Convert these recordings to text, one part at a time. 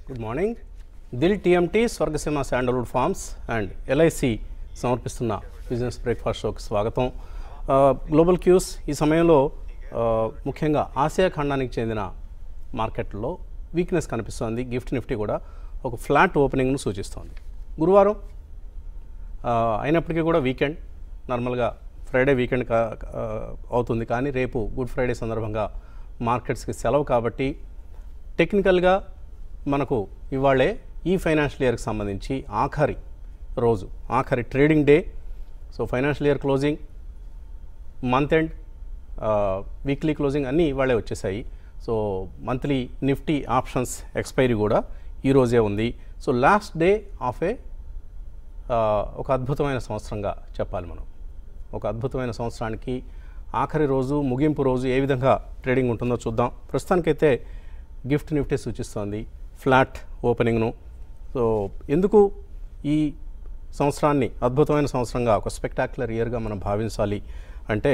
Good morning Dil TMT Swargaseema sandalwood farms and LIC సమర్పిస్తున్న business breakfast షోకి స్వాగతం ఆ, గ్లోబల్ క్యూస్ ఈ సమయంలో ఆ, ముఖ్యంగా ఆసియా ఖండానికి చెందిన మార్కెట్లో వీక్నెస్ కనిపిస్తోంది గిఫ్ట్ నిఫ్టీ కూడా ఒక ఫ్లాట్ ఓపెనింగ్ను సూచిస్తోంది గురువారం ఆ, అయినప్పటికీ కూడా వీకెండ్ నార్మల్గా ఫ్రైడే వీకెండ్ కా ఆ, అవుతుంది కానీ రేపు గుడ్ ఫ్రైడే సందర్భంగా మార్కెట్స్కి సెలవు కాబట్టి టెక్నికల్గా మనకు ఇవాళే ఈ ఫైనాన్షియల్ ఇయర్కి సంబంధించి ఆఖరి రోజు ఆఖరి trading day so financial year closing month end weekly closing అన్నీ ఇవాళే వచ్చేసాయి so monthly Nifty options expiry కూడా ఈరోజే ఉంది so last day of a ఆ, ఒక అద్భుతమైన సంవత్సరంగా చెప్పాలి మనం ఒక అద్భుతమైన సంవత్సరానికి ఆఖరి రోజు ముగింపు రోజు ఏ విధంగా ట్రేడింగ్ ఉంటుందో చూద్దాం ప్రస్తుతానికైతే గిఫ్ట్ నిఫ్టీ సూచిస్తోంది ఫ్లాట్ ఓపెనింగ్ను సో ఎందుకు ఈ సంవత్సరాన్ని అద్భుతమైన సంవత్సరంగా ఒక స్పెక్టాక్యులర్ ఇయర్గా మనం భావించాలి అంటే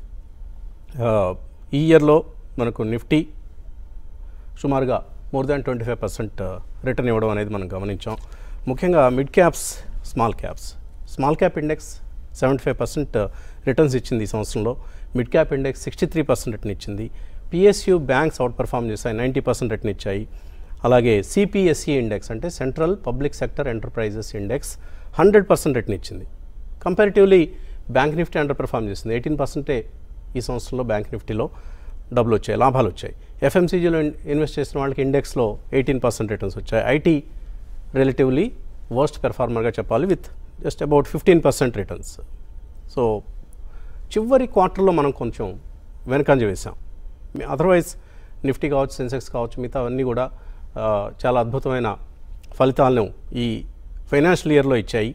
ఆ, ఈ ఇయర్లో మనకు నిఫ్టీ సుమారుగా more than twenty five percent return ఇవ్వడం అనేది మనం గమనించాం ముఖ్యంగా mid caps small caps small cap index seventy five percent returns ఇచ్చింది ఈ సంవత్సరంలో mid cap index sixty three percent return ఇచ్చింది పిఎస్యు బ్యాంక్స్ అవుట్ పర్ఫామ్ చేశాయి నైంటీ పర్సెంట్ రిటర్న్ ఇచ్చాయి అలాగే సిపిఎస్ఈ ఇండెక్స్ అంటే central public sector enterprises index hundred percent return ఇచ్చింది comparatively bank Nifty under perform చేసింది ఎయిటీన్ పర్సెంటే ఈ సంవత్సరంలో బ్యాంక్ నిఫ్టీలో డబ్బులు వచ్చాయి లాభాలు వచ్చాయి ఎఫ్ఎంసీజీలో ఇన్వెస్ట్ చేసిన వాళ్ళకి ఇండెక్స్లో ఎయిటీన్ పర్సెంట్ రిటర్న్స్ వచ్చాయి ఐటీ రిలేటివ్లీ వర్స్ట్ పెర్ఫార్మర్గా చెప్పాలి with just about fifteen percent returns so చివరి క్వార్టర్లో మనం కొంచెం వెనకంజ వేసాం అదర్వైజ్ నిఫ్టీ కావచ్చు సెన్సెక్స్ కావచ్చు మిగతా అన్నీ కూడా ఆ, చాలా అద్భుతమైన ఫలితాలను ఈ ఫైనాన్షియల్ ఇయర్లో ఇచ్చాయి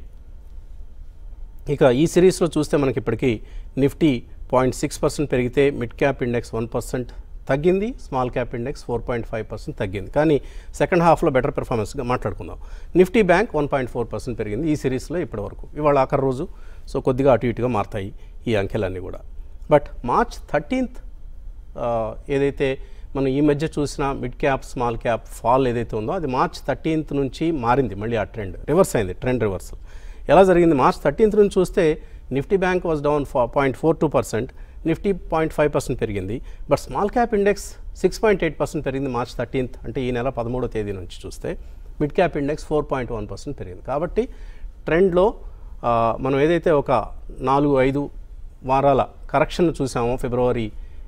ఇక ఈ సిరీస్లో చూస్తే మనకి ఇప్పటికీ నిఫ్టీ పాయింట్ సిక్స్ పర్సెంట్ పెరిగితే mid cap index one percent తగ్గింది small cap index four point five percent తగ్గింది కానీ సెకండ్ హాఫ్లో బెటర్ పెర్ఫార్మెన్స్గా మాట్లాడుకుందాం Nifty bank one point four percent పెరిగింది ఈ సిరీస్లో ఇప్పటి వరకు ఇవాళ ఆఖరి రోజు సో కొద్దిగా అటు ఇటుగా మారుతాయి ఈ అంకెలన్నీ కూడా బట్ మార్చ్ థర్టీన్త్ ఏదైతే మనం ఈ మధ్య చూసిన mid cap small cap fall ఏదైతే ఉందో అది మార్చ్ థర్టీన్త్ నుంచి మారింది మళ్ళీ ఆ ట్రెండ్ రివర్స్ అయింది ట్రెండ్ రివర్సల్ ఎలా జరిగింది మార్చ్ థర్టీన్త్ నుంచి చూస్తే Nifty bank was down point four two percent Nifty point five percent పెరిగింది but small cap index six point eight percent పెరిగింది మార్చ్ థర్టీన్త్ అంటే ఈ నెల పదమూడో తేదీ నుంచి చూస్తే mid cap index four point one percent పెరిగింది కాబట్టి ట్రెండ్లో ఆ, మనం ఏదైతే ఒక నాలుగు ఐదు వారాల కరెక్షన్ చూసామో ఫిబ్రవరి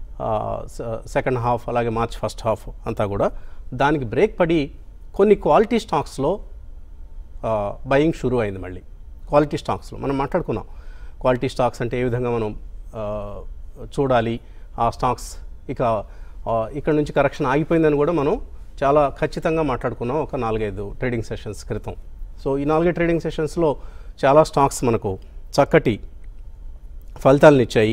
సెకండ్ హాఫ్ అలాగే మార్చ్ ఫస్ట్ హాఫ్ అంతా కూడా దానికి బ్రేక్ పడి కొన్ని క్వాలిటీ స్టాక్స్లో బయింగ్ షురూ అయింది మళ్ళీ క్వాలిటీ స్టాక్స్లో మనం మాట్లాడుకున్నాం క్వాలిటీ స్టాక్స్ అంటే ఏ విధంగా మనం ఆ, చూడాలి ఆ స్టాక్స్ ఇక ఆ, ఇక్కడ నుంచి కరెక్షన్ ఆగిపోయిందని కూడా మనం చాలా ఖచ్చితంగా మాట్లాడుకున్నాం ఒక నాలుగైదు ట్రేడింగ్ సెషన్స్ క్రితం సో ఈ నాలుగైదు ట్రేడింగ్ సెషన్స్లో చాలా స్టాక్స్ మనకు చక్కటి ఫలితాలను ఇచ్చాయి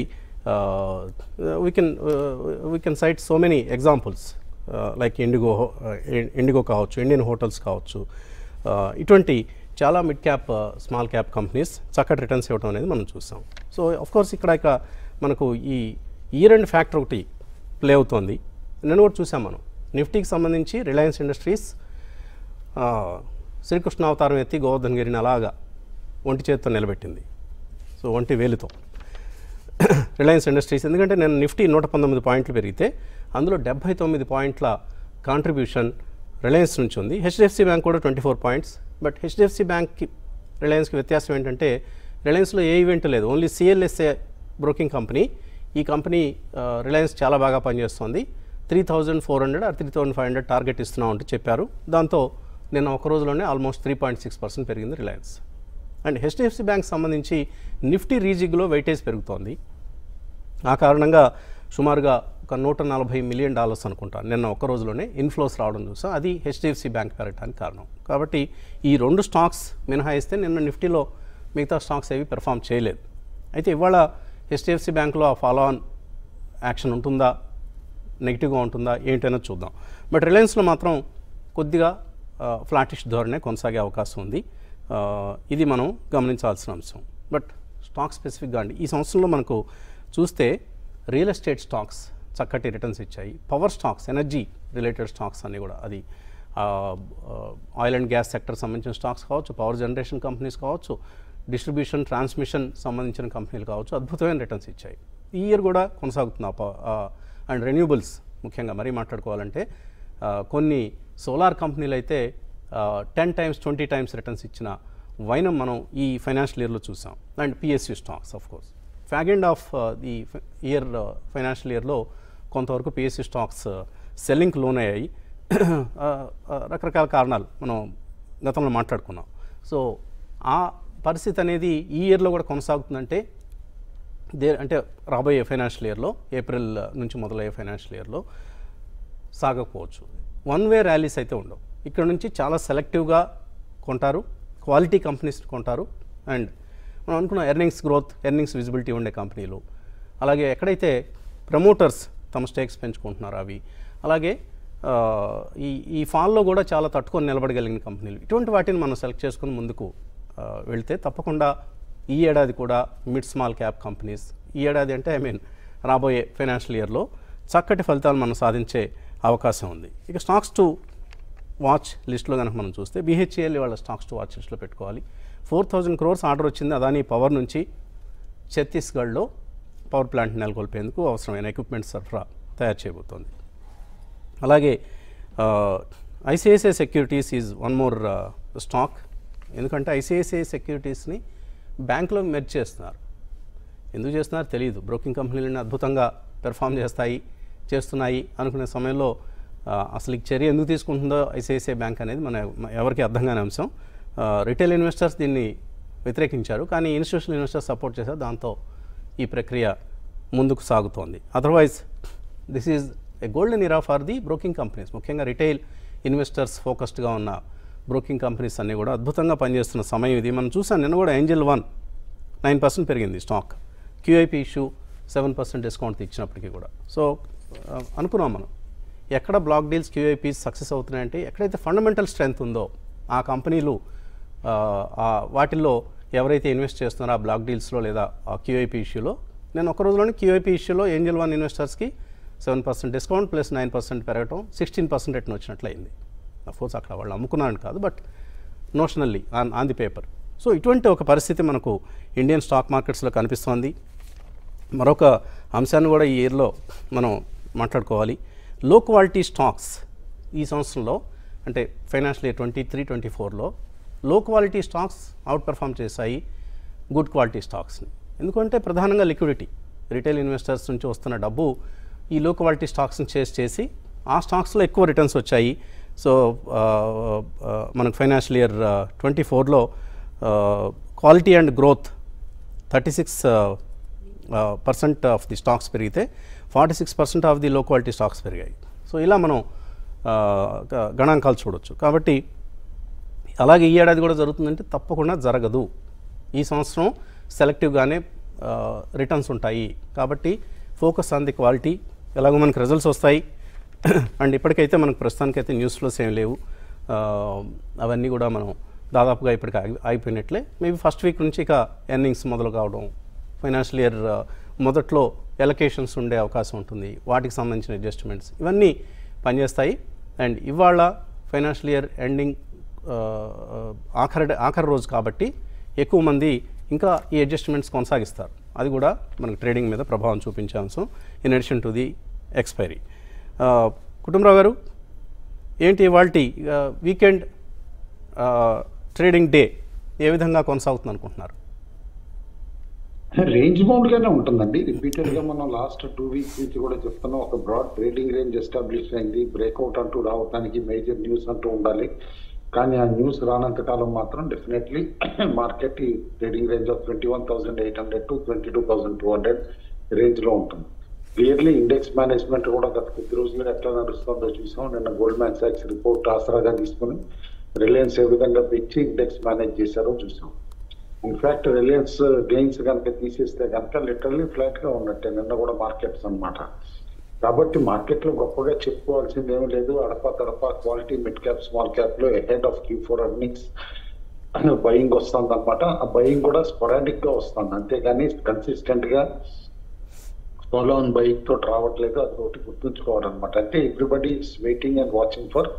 we can we can cite so many examples like IndiGo IndiGo కావచ్చు ఇండియన్ హోటల్స్ కావచ్చు uh, ఇటువంటి చాలా mid cap small cap companies చక్కటి రిటర్న్స్ ఇవ్వడం అనేది మనం చూస్తాం సో ఆఫ్ కోర్స్ ఇక్కడ ఇక మనకు ఈ ఇయర్ అండ్ ఫ్యాక్టర్ ఒకటి ప్లే అవుతోంది నేను కూడా చూసాం మనం నిఫ్టీకి సంబంధించి రిలయన్స్ ఇండస్ట్రీస్ ఆ, శ్రీకృష్ణ అవతారం ఎత్తి గోవర్ధన్ గిరిని అలాగా ఒంటి చేతితో నిలబెట్టింది సో ఒంటి వేలుతో రిలయన్స్ ఇండస్ట్రీస్ ఎందుకంటే నేను నిఫ్టీ నూట పంతొమ్మిది పాయింట్లు పెరిగితే అందులో డెబ్బై తొమ్మిది పాయింట్ల కాంట్రిబ్యూషన్ రిలయన్స్ నుంచి ఉంది హెచ్డిఎఫ్సి బ్యాంక్ కూడా twenty four points but HDFC బ్యాంక్కి రిలయన్స్కి వ్యత్యాసం ఏంటంటే రిలయన్స్లో ఏ ఈవెంట్ లేదు ఓన్లీ సిఎల్ఎస్ఏ బ్రోకింగ్ కంపెనీ ఈ కంపెనీ ఆ, రిలయన్స్ చాలా బాగా పనిచేస్తుంది three thousand four hundred or three thousand five hundred target ఇస్తున్నాం అంటూ చెప్పారు దాంతో నిన్న ఒక రోజులోనే almost three point six percent పెరిగింది రిలయన్స్ అండ్ హెచ్డిఎఫ్సి బ్యాంక్ సంబంధించి నిఫ్టీ రీజిగ్లో వెయిటేజ్ పెరుగుతోంది ఆ కారణంగా సుమారుగా ఒక నూట నలభై మిలియన్ డాలర్స్ అనుకుంటా నిన్న ఒక్క రోజులోనే ఇన్ఫ్లోస్ రావడం చూసా అది హెచ్డిఎఫ్సి బ్యాంక్ పెరగడానికి కారణం కాబట్టి ఈ రెండు స్టాక్స్ మినహాయిస్తే నిన్న నిఫ్టీలో మిగతా స్టాక్స్ ఏవి పెర్ఫామ్ చేయలేదు అయితే ఇవాళ హెచ్డిఎఫ్సి బ్యాంక్లో ఆ ఫాలో ఆన్ యాక్షన్ ఉంటుందా నెగిటివ్గా ఉంటుందా ఏంటైనా చూద్దాం బట్ రిలయన్స్లో మాత్రం కొద్దిగా ఫ్లాటిష్ ధోరణే కొనసాగే అవకాశం ఉంది ఆ, ఇది మనం గమనించాల్సిన అంశం బట్ స్టాక్ స్పెసిఫిక్గా అండి ఈ సంవత్సరంలో మనకు చూస్తే రియల్ ఎస్టేట్ స్టాక్స్ చక్కటి రిటర్న్స్ ఇచ్చాయి power stocks energy related stocks అన్నీ కూడా అది ఆయిల్ అండ్ గ్యాస్ సెక్టర్ సంబంధించిన స్టాక్స్ కావచ్చు పవర్ జనరేషన్ కంపెనీస్ కావచ్చు డిస్ట్రిబ్యూషన్ ట్రాన్స్మిషన్ సంబంధించిన కంపెనీలు కావచ్చు అద్భుతమైన రిటర్న్స్ ఇచ్చాయి ఈ ఇయర్ కూడా కొనసాగుతుంది అండ్ రెన్యూబుల్స్ ముఖ్యంగా మరీ మాట్లాడుకోవాలంటే ఆ, కొన్ని సోలార్ కంపెనీలు అయితే ten times twenty times returns ఇచ్చిన వైనం మనం ఈ ఫైనాన్షియల్ ఇయర్లో చూసాం and PSU stocks of course fag end of the year financial ఇయర్లో కొంతవరకు పిఎస్యూ స్టాక్స్ సెల్లింగ్కి లోన్ అయ్యాయి ఆ, ఆ, రకరకాల కారణాలు మనం గతంలో మాట్లాడుకున్నాం సో ఆ పరిస్థితి అనేది ఈ ఇయర్లో కూడా కొనసాగుతుందంటే దే అంటే రాబోయే ఫైనాన్షియల్ ఇయర్లో ఏప్రిల్ నుంచి మొదలయ్యే ఫైనాన్షియల్ ఇయర్లో సాగకపోవచ్చు వన్ వే ర్యాలీస్ అయితే ఉండవు ఇక్కడ నుంచి చాలా సెలెక్టివ్గా కొంటారు క్వాలిటీ కంపెనీస్ కొంటారు అండ్ మనం అనుకున్న ఎర్నింగ్స్ గ్రోత్ ఎర్నింగ్స్ విజిబిలిటీ ఉండే కంపెనీలు అలాగే ఎక్కడైతే ప్రమోటర్స్ తమ స్టేక్స్ పెంచుకుంటున్నారో అవి అలాగే ఆ, ఈ ఈ ఫాల్లో కూడా చాలా తట్టుకొని నిలబడగలిగిన కంపెనీలు ఇటువంటి వాటిని మనం సెలెక్ట్ చేసుకుని ముందుకు ఆ, వెళ్తే తప్పకుండా ఈ ఏడాది కూడా మిడ్ స్మాల్ క్యాప్ కంపెనీస్ ఈ ఏడాది అంటే ఐ మీన్ రాబోయే ఫైనాన్షియల్ ఇయర్లో చక్కటి ఫలితాలు మనం సాధించే అవకాశం ఉంది ఇక స్టాక్స్ టు వాచ్ లిస్ట్లో కనుక మనం చూస్తే బీహెచ్ఏఎల్ వాళ్ళ స్టాక్స్ టు వాచ్ లిస్ట్లో పెట్టుకోవాలి ఫోర్ థౌజండ్ క్రోర్స్ ఆర్డర్ వచ్చింది అదాని పవర్ నుంచి ఛత్తీస్గఢ్లో పవర్ ప్లాంట్ నెలకొల్పేందుకు అవసరమైన ఎక్విప్మెంట్ సరఫరా తయారు చేయబోతోంది అలాగే ICICI securities is one more stock ఎందుకంటే ఐసిఐసిఐ సెక్యూరిటీస్ని బ్యాంకులో మెర్జ్ చేస్తున్నారు ఎందుకు చేస్తున్నారో తెలియదు బ్రోకింగ్ కంపెనీలన్నీ అద్భుతంగా పెర్ఫామ్ చేస్తాయి చేస్తున్నాయి అనుకునే సమయంలో ఆ, అసలు ఈ చర్య ఎందుకు తీసుకుంటుందో ఐసిఐసిఐ బ్యాంక్ అనేది మన మ- ఎవరికి అర్థం కాని అంశం రిటైల్ ఇన్వెస్టర్స్ దీన్ని వ్యతిరేకించారు కానీ ఇన్స్టిట్యూషనల్ ఇన్వెస్టర్స్ సపోర్ట్ చేశారు దాంతో ఈ ప్రక్రియ ముందుకు సాగుతోంది otherwise this is a golden era for the broking companies ముఖ్యంగా రిటైల్ ఇన్వెస్టర్స్ ఫోకస్డ్గా ఉన్న బ్రోకింగ్ కంపెనీస్ అన్నీ కూడా అద్భుతంగా పనిచేస్తున్న సమయం ఇది మనం చూసాం నిన్న కూడా ఏంజల్ వన్ నైన్ పర్సెంట్ పెరిగింది stock QIP issue seven percent discount ఇచ్చినప్పటికీ కూడా సో ఆ, అనుకున్నాం మనం ఎక్కడ బ్లాక్ డీల్స్ క్యూఐపీస్ సక్సెస్ అవుతున్నాయంటే ఎక్కడైతే ఫండమెంటల్ స్ట్రెంగ్త్ ఉందో ఆ కంపెనీలు ఆ, ఆ వాటిల్లో ఎవరైతే ఇన్వెస్ట్ చేస్తున్నారో ఆ బ్లాక్ డీల్స్లో లేదా ఆ క్యూఐపీ ఇష్యూలో నేను ఒక రోజులోనే క్యూఐపీ ఇష్యూలో ఏంజల్ వన్ ఇన్వెస్టర్స్కి seven percent discount plus nine percent పెరగటం సిక్స్టీన్ పర్సెంట్ రిటర్న్ వచ్చినట్లు అయింది కోర్స్ అక్కడ వాళ్ళు అమ్ముకున్నారని కాదు but notionally on on the paper so ఇటువంటి ఒక పరిస్థితి మనకు ఇండియన్ స్టాక్ మార్కెట్స్లో కనిపిస్తోంది మరొక అంశాన్ని కూడా ఈ ఇయర్లో మనం మాట్లాడుకోవాలి లో క్వాలిటీ స్టాక్స్ ఈ సంవత్సరంలో అంటే financial year twenty three twenty ఫోర్లో low quality stocks out perform చేశాయి గుడ్ క్వాలిటీ స్టాక్స్ని ఎందుకంటే ప్రధానంగా లిక్విడిటీ రిటైల్ ఇన్వెస్టర్స్ నుంచి వస్తున్న డబ్బు ఈ లో క్వాలిటీ స్టాక్స్ని చేసి చేసి ఆ స్టాక్స్లో ఎక్కువ రిటర్న్స్ వచ్చాయి సో ఆ, ఆ, మనకు ఫైనాన్షియల్ ఇయర్ ట్వంటీ ఫోర్లో quality and growth thirty six percent of the stocks పెరిగితే forty six percent of the low quality stocks పెరిగాయి సో ఇలా మనం ఆ, గ- గణాంకాలు చూడొచ్చు కాబట్టి అలాగే ఈ ఏడాది కూడా జరుగుతుందంటే తప్పకుండా జరగదు ఈ సంవత్సరం సెలెక్టివ్గానే రిటర్న్స్ ఉంటాయి కాబట్టి ఫోకస్ ఆన్ ది క్వాలిటీ ఎలాగో మనకు రిజల్ట్స్ వస్తాయి అండ్ ఇప్పటికైతే మనకు ప్రస్తుతానికైతే న్యూస్ ఫ్లోస్ ఏం లేవు ఆ, అవన్నీ కూడా మనం దాదాపుగా ఇప్పటికి ఆగి ఆగిపోయినట్లే మేబీ ఫస్ట్ వీక్ నుంచి ఇక ఎర్నింగ్స్ మొదలు కావడం ఫైనాన్షియల్ ఇయర్ మొదట్లో ఎలకేషన్స్ ఉండే అవకాశం ఉంటుంది వాటికి సంబంధించిన అడ్జస్ట్మెంట్స్ ఇవన్నీ పనిచేస్తాయి అండ్ ఇవాళ ఫైనాన్షియల్ ఇయర్ ఎండింగ్ ఆఖరి ఆఖరి రోజు కాబట్టి ఎక్కువ మంది ఇంకా ఈ అడ్జస్ట్మెంట్స్ కొనసాగిస్తారు అది కూడా మనకు ట్రేడింగ్ మీద ప్రభావం చూపించే అంశం in addition to the expiry Kutumbarao గారు ఏంటి ఇవాళ వీకెండ్ ట్రేడింగ్ డే ఏ విధంగా కొనసాగుతుంది అనుకుంటున్నారు రేంజ్ బౌండ్ గానే ఉంటుందండి రిపీటెడ్ గా మనం లాస్ట్ టూ వీక్స్ నుంచి కూడా చెప్తున్నాం ఒక బ్రాడ్ ట్రేడింగ్ రేంజ్ ఎస్టాబ్లిష్ అయింది బ్రేక్అవుట్ అంటూ రావడానికి మేజర్ న్యూస్ అంటూ ఉండాలి కానీ ఆ న్యూస్ రానంత కాలం మాత్రం డెఫినెట్లీ మార్కెట్ ఈ trading range of twenty one thousand eight hundred to twenty two thousand two hundred range లో ఉంటుంది క్లియర్లీ ఇండెక్స్ మేనేజ్మెంట్ కూడా గత కొద్ది రోజులుగా ఎట్లా నడుస్తుందో చూసాం నిన్న గోల్డ్ మ్యాన్ సాక్స్ రిపోర్ట్ ఆసరాగా తీసుకుని రిలయన్స్ ఏ విధంగా పెంచి ఇండెక్స్ మేనేజ్ చేశారో చూసాం ఇన్ఫాక్ట్ రిలయన్స్ గెయిన్స్ కనుక తీసేస్తే కనుక లిటరల్లీ ఫ్లాట్ గా ఉన్నట్టే నిన్న కూడా మార్కెట్స్ అన్నమాట కాబట్టి మార్కెట్ లో గొప్పగా చెప్పుకోవాల్సింది ఏమీ లేదు అడపా తడపా quality mid cap small cap లో head of Q four earnings buying వస్తుంది అనమాట ఆ బయింగ్ కూడా స్పొరాడిక్ గా వస్తుంది అంతేగాని కన్సిస్టెంట్ గా ఫాలో ఆన్ బైక్ తోటి రావట్లేదు అది ఒకటి గుర్తుంచుకోవాలన్నమాట అంటే everybody is waiting and watching for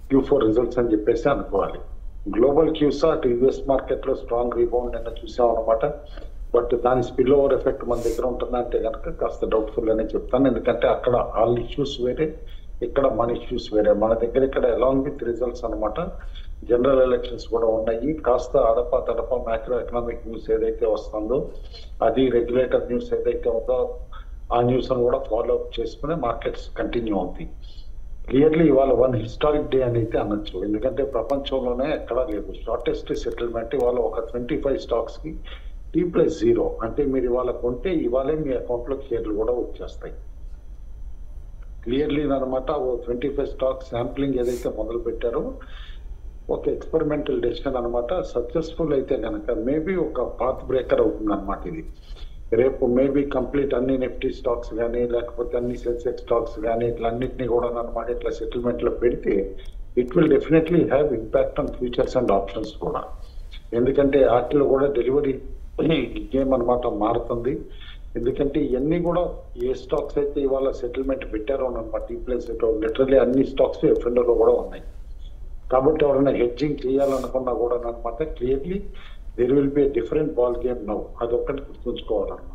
Q four results అని చెప్పేసి అనుకోవాలి గ్లోబల్ క్యూసా అటు యుఎస్ మార్కెట్ లో స్ట్రాంగ్ రీబౌండ్ నిన్న చూసాం అనమాట బట్ దాని స్పిల్ ఓవర్ ఎఫెక్ట్ మన దగ్గర ఉంటుందంటే కనుక కాస్త డౌట్ఫుల్ అనే చెప్తాను ఎందుకంటే అక్కడ ఆల్ ఇష్యూస్ వేరే ఇక్కడ మన ఇష్యూస్ వేరే మన దగ్గర ఇక్కడ అలాంగ్ విత్ రిజల్ట్స్ అనమాట జనరల్ ఎలక్షన్స్ కూడా ఉన్నాయి కాస్త అడప తడప మ్యాక్రో ఎకనామిక్ న్యూస్ ఏదైతే వస్తుందో అది రెగ్యులేటర్ న్యూస్ ఏదైతే ఉందో ఆ న్యూస్ కూడా ఫాలో అప్ చేసుకుని మార్కెట్స్ కంటిన్యూ అవుతాయి క్లియర్లీ ఇవాళ వన్ హిస్టారిక్ డే అని అయితే అనొచ్చు ఎందుకంటే ప్రపంచంలోనే ఎక్కడా లేదు షార్టెస్ట్ సెటిల్మెంట్ ఇవాళ ఒక ట్వంటీ ఫైవ్ స్టాక్స్ కి టీ ప్లస్ జీరో అంటే మీరు ఇవాళ కొంటే ఇవాళే మీ అకౌంట్ లో షేర్లు కూడా వచ్చేస్తాయి క్లియర్లీ అనమాట ఓ ట్వంటీ ఫైవ్ స్టాక్ శాంప్లింగ్ ఏదైతే మొదలు పెట్టారో ఒక ఎక్స్పెరిమెంటల్ డెసిషన్ అనమాట సక్సెస్ఫుల్ అయితే కనుక మేబీ ఒక పాత్ బ్రేకర్ అవుతుంది అనమాట ఇది రేపు మేబీ కంప్లీట్ అన్ని నిఫ్టీ స్టాక్స్ కానీ లేకపోతే అన్ని సెన్సెక్స్ స్టాక్స్ కానీ ఇట్లా అన్నింటినీ కూడా అనమాట ఇట్లా సెటిల్మెంట్ లో పెడితే it will definitely have impact on futures and options కూడా ఎందుకంటే వాటిలో కూడా డెలివరీ గేమ్ అనమాట మారుతుంది ఎందుకంటే ఇవన్నీ కూడా ఏ స్టాక్స్ అయితే ఇవాళ సెటిల్మెంట్ పెట్టారో అనమాట ఈ ప్లేస్ లిటరలీ అన్ని స్టాక్స్ ఎఫ్ఎండోలో కూడా ఉన్నాయి కాబట్టి ఎవరైనా హెడ్జింగ్ చేయాలనుకున్నా కూడా అనమాట clearly there will be different ball game now అదొక్కటి గుర్తుంచుకోవాలన్నమాట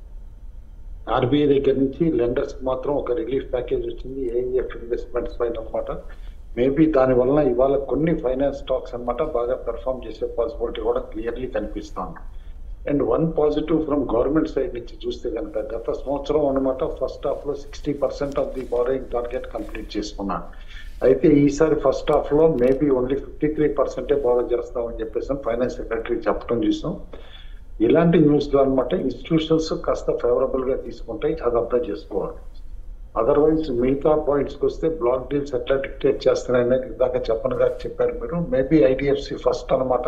ఆర్బీఐ దగ్గర నుంచి లెండర్స్ మాత్రం ఒక రిలీఫ్ ప్యాకేజ్ వచ్చింది ఏఈఎఫ్ ఇన్వెస్ట్మెంట్స్ పైన అనమాట మేబీ దాని వలన ఇవాళ కొన్ని ఫైనాన్స్ స్టాక్స్ అన్నమాట బాగా పెర్ఫామ్ చేసే పాసిబిలిటీ కూడా క్లియర్లీ కనిపిస్తాను and one positive from government side నుంచి చూస్తే కనుక గత సంవత్సరం అనమాట ఫస్ట్ హాఫ్ లో sixty percent of the borrowing target complete చేసుకున్నాను అయితే ఈసారి ఫస్ట్ హాఫ్ లో మేబీ ఓన్లీ ఫిఫ్టీ త్రీ పర్సెంటే బాగా చేస్తామని చెప్పేసి ఫైనాన్స్ సెక్రటరీ చెప్పడం చూసాం ఇలాంటి న్యూస్ లో అనమాట ఇన్స్టిట్యూషన్స్ కాస్త ఫేవరబుల్ గా తీసుకుంటాయి అది అర్థం చేసుకోవాలి అదర్వైజ్ మిగతా పాయింట్స్ కి వస్తే బ్లాక్ డీల్స్ ఎట్లా డిక్టేట్ చేస్తున్నాయనేది ఇందాక చెప్పను గారు చెప్పారు మీరు మేబీ ఐడిఎఫ్సి ఫస్ట్ అనమాట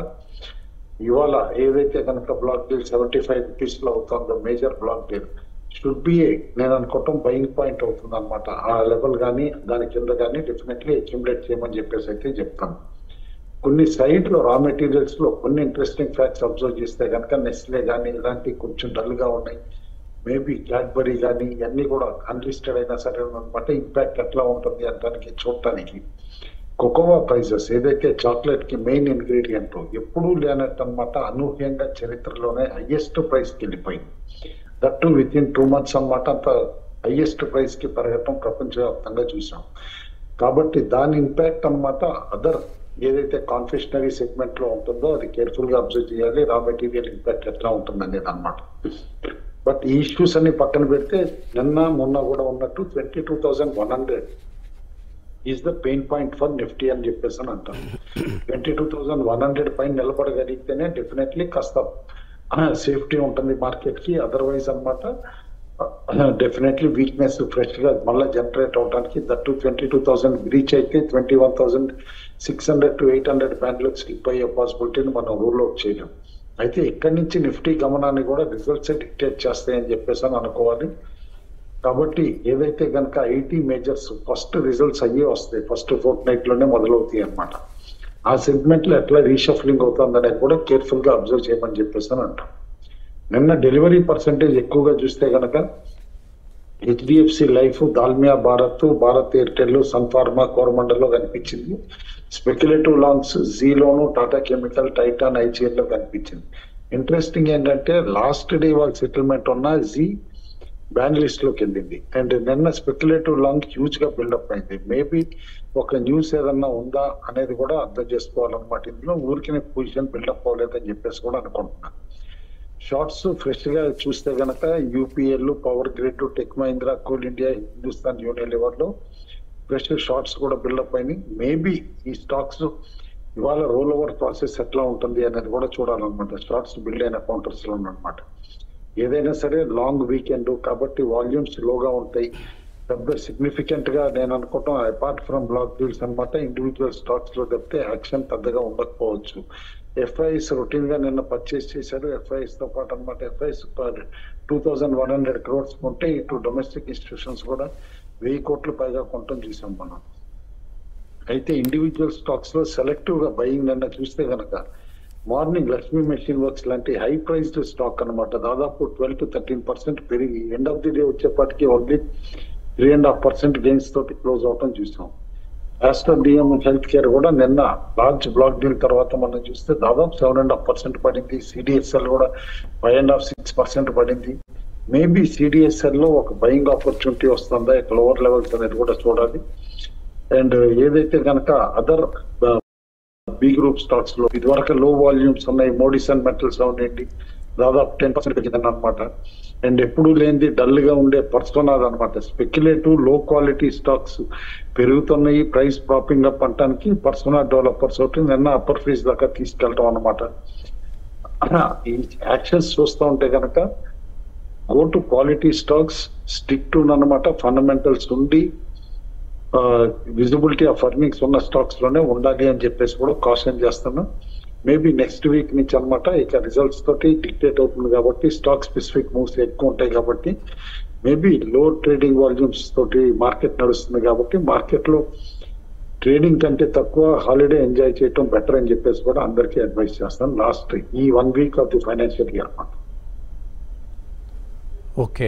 ఇవాళ ఏదైతే కనుక block deal seventy five rupees లో అవుతుందో major block deal should be నేను అనుకోవటం బయింగ్ పాయింట్ అవుతుంది అనమాట ఆ లెవెల్ కానీ దాని కింద కానీ డెఫినెట్లీ అక్యుములేట్ చేయమని చెప్పేసి అయితే చెప్తాను కొన్ని సైడ్ లో రా మెటీరియల్స్ లో కొన్ని ఇంట్రెస్టింగ్ ఫ్యాక్ట్స్ అబ్జర్వ్ చేస్తే కనుక నెస్లే కానీ ఇలాంటివి కొంచెం డల్ గా ఉన్నాయి మేబీ క్యాడ్బరీ కానీ ఇవన్నీ కూడా అన్లిస్టెడ్ అయినా సరే అనమాట ఇంపాక్ట్ ఎట్లా ఉంటుంది అంటానికి చూడటానికి కొకోవా ప్రైజెస్ ఏదైతే చాక్లెట్ కి మెయిన్ ఇంగ్రీడియంట్ ఎప్పుడూ లేనట్టు అనమాట అనూహ్యంగా చరిత్రలోనే హైయెస్ట్ ప్రైస్ కి వెళ్ళిపోయింది that within two months అనమాట అంత హైయెస్ట్ ప్రైస్ కి పెరగటం ప్రపంచవ్యాప్తంగా చూసాం కాబట్టి దాని ఇంపాక్ట్ అనమాట అదర్ ఏదైతే కాన్ఫెషనరీ సెగ్మెంట్ లో ఉంటుందో అది కేర్ఫుల్ గా అబ్జర్వ్ చేయాలి రా మెటీరియల్ ఇంపాక్ట్ ఎట్లా ఉంటుంది అనేది అనమాట బట్ ఈ ఇష్యూస్ అన్ని పక్కన పెడితే నిన్న మొన్న కూడా ఉన్నట్టు twenty two thousand one hundred is the pain point for Nifty అని చెప్పేసి అని అంటాను twenty two thousand one hundred పైన నిలబడగలిగితేనే డెఫినెట్లీ కాస్త సేఫ్టీ ఉంటుంది మార్కెట్ కి అదర్వైజ్ అనమాట డెఫినెట్లీ వీక్నెస్ ఫ్రెష్ గా మళ్ళీ జనరేట్ అవడానికి that twenty two thousand reach అయితే twenty one thousand six hundred to eight hundred band లో స్లిప్ అయ్యే పాసిబిలిటీని మనం రూల్ అవుట్ చేయలేం అయితే ఇక్కడి నుంచి నిఫ్టీ గమనాన్ని కూడా రిజల్ట్స్ డిక్టేట్ చేస్తాయని చెప్పేసి అని అనుకోవాలి కాబట్టి ఏదైతే కనుక ఐటీ మేజర్స్ ఫస్ట్ రిజల్ట్స్ అయ్యే వస్తాయి ఫస్ట్ ఫోర్త్ నైట్ లోనే మొదలవుతాయి అనమాట ఆ సెగ్మెంట్ లో ఎట్లా రీషఫ్లింగ్ అవుతుందనేది కూడా కేర్ఫుల్ గా అబ్జర్వ్ చేయమని చెప్పేసి అని అంటాం నిన్న డెలివరీ పర్సంటేజ్ ఎక్కువగా చూస్తే కనుక హెచ్డిఎఫ్సి లైఫ్ దాల్మియా భారత్ భారత్ ఎయిర్టెల్ సన్ ఫార్మా కోరమండల్లో కనిపించింది స్పెక్యులేటివ్ లాంగ్స్ జీలోను టాటా కెమికల్ టైటాన్ ఐజిఎల్ లో కనిపించింది ఇంట్రెస్టింగ్ ఏంటంటే లాస్ట్ డే వాళ్ళ సెటిల్మెంట్ ఉన్న జీ బ్యాన్ లిస్ట్ లోకి వెళ్ళింది అండ్ నిన్న స్పెక్యులేటివ్ లాంగ్ హ్యూజ్ గా బిల్డప్ అయింది మేబీ ఒక న్యూస్ ఏదన్నా ఉందా అనేది కూడా అర్థం చేసుకోవాలన్నమాట ఇందులో ఊరికి పొజిషన్ బిల్డప్ అవ్వలేదని చెప్పేసి కూడా అనుకుంటున్నాను షార్ట్స్ ఫ్రెష్ గా చూస్తే గనక యూపీఎల్ పవర్ గ్రిడ్ టెక్ మహీంద్రా కోల్ ఇండియా హిందుస్థాన్ యూనిలివర్ లో ఫ్రెష్ షార్ట్స్ కూడా బిల్డప్ అయినాయి మేబీ ఈ స్టాక్స్ ఇవాళ రోల్ ఓవర్ ప్రాసెస్ ఎట్లా ఉంటుంది అనేది కూడా చూడాలన్నమాట షార్ట్స్ బిల్డ్ అయిన కౌంటర్స్ లో అనమాట ఏదైనా సరే లాంగ్ వీకెండ్ కాబట్టి వాల్యూమ్స్ లోగా ఉంటాయి పెద్ద సిగ్నిఫికెంట్ గా నేను అనుకోవటం అపార్ట్ ఫ్రమ్ బ్లాక్ డీల్స్ అనమాట ఇండివిజువల్ స్టాక్స్ లో తప్పితే యాక్షన్ పెద్దగా ఉండకపోవచ్చు ఎఫ్ఐఎస్ రొటీన్ గా నిన్న పర్చేస్ చేశారు ఎఫ్ఐఎస్ తో పాటు అనమాట FIIs two thousand one hundred crores కొంటే ఇటు డొమెస్టిక్ ఇన్స్టిట్యూషన్స్ కూడా వెయ్యి కోట్లు పైగా కొనటం చూసాం మనం అయితే ఇండివిజువల్ స్టాక్స్ లో సెలెక్టివ్ గా బయింగ్ నిన్న చూస్తే గనక మార్నింగ్ లక్ష్మీ మెషిన్ వర్క్స్ లాంటి హై ప్రైస్డ్ స్టాక్ అన్నమాట దాదాపు ట్వెల్వ్ టు థర్టీన్ పర్సెంట్ పెరిగి ఎండ్ ఆఫ్ ది డే వచ్చేపాటికి only three and half percent gains తోటి క్లోజ్ అవటం చూసాం ఆస్టర్ డిఎం హెల్త్ కేర్ కూడా నిన్న లార్జ్ బ్లాక్ డీల్ తర్వాత మనం చూస్తే దాదాపు సెవెన్ అండ్ హాఫ్ పర్సెంట్ పడింది సిడిఎస్ఎల్ కూడా five and half six percent పడింది మేబీ సిడిఎస్ఎల్ లో ఒక బయింగ్ ఆపర్చునిటీ వస్తుందా ఇక లోవర్ లెవెల్స్ అనేది కూడా చూడాలి అండ్ ఏదైతే కనుక అదర్ బి గ్రూప్ స్టాక్స్ లో ఇదివరకు లో వాల్యూమ్స్ ఉన్నాయి మోడిసన్ మెటల్స్ అవునండి దాదాపు టెన్ పర్సెంట్ పెరిగిందని అనమాట అండ్ ఎప్పుడు లేనిది డల్ గా ఉండే పర్సనల్ అనమాట స్పెక్యులేటివ్ లో క్వాలిటీ స్టాక్స్ పెరుగుతున్నాయి ప్రైస్ ప్రాపింగ్ అప్ అంటానికి పర్సనల్ డెవలపర్స్ ఒకటి నిన్న అప్పర్ ఫీజ్ దాకా తీసుకెళ్ళటం అనమాట ఈ యాక్షన్స్ చూస్తూ ఉంటే కనుక go to quality stocks stick to అనమాట ఫండమెంటల్స్ ఉండి విజిబిలిటీ ఆఫ్ అర్నింగ్స్ ఉన్న స్టాక్స్ లోనే ఉండాలి అని చెప్పేసి కూడా కాషన్ చేస్తున్నా మేబీ నెక్స్ట్ వీక్ నుంచి అనమాట ఇక రిజల్ట్స్ తోటి డిక్టేట్ అవుతుంది కాబట్టి స్టాక్ స్పెసిఫిక్ మూవ్స్ ఎక్కువ ఉంటాయి కాబట్టి మేబీ లో ట్రేడింగ్ వాల్యూమ్స్ తోటి మార్కెట్ నడుస్తుంది కాబట్టి మార్కెట్ లో ట్రేడింగ్ కంటే తక్కువ హాలిడే ఎంజాయ్ చేయటం బెటర్ అని చెప్పేసి కూడా అందరికీ అడ్వైస్ చేస్తాను లాస్ట్ ఈ one week of the financial year అనమాట okay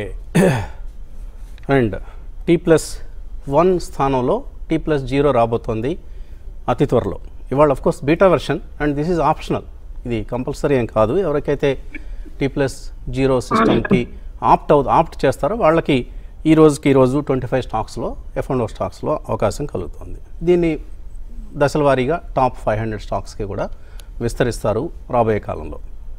and T plus one స్థానంలో టీ ప్లస్ జీరో రాబోతోంది అతి త్వరలో ఇవాళ of course beta version and this is optional ఇది కంపల్సరీ ఏం కాదు ఎవరికైతే టీ ప్లస్ జీరో సిస్టమ్కి ఆప్ట్ అవు ఆప్ట్ చేస్తారో వాళ్ళకి ఈ రోజుకి ఈ రోజు ట్వంటీ ఫైవ్ స్టాక్స్లో ఎఫ్ అండ్ ఓ స్టాక్స్లో అవకాశం కలుగుతుంది దీన్ని దశల వారీగా టాప్ ఫైవ్ హండ్రెడ్ స్టాక్స్కి కూడా విస్తరిస్తారు రాబోయే కాలంలో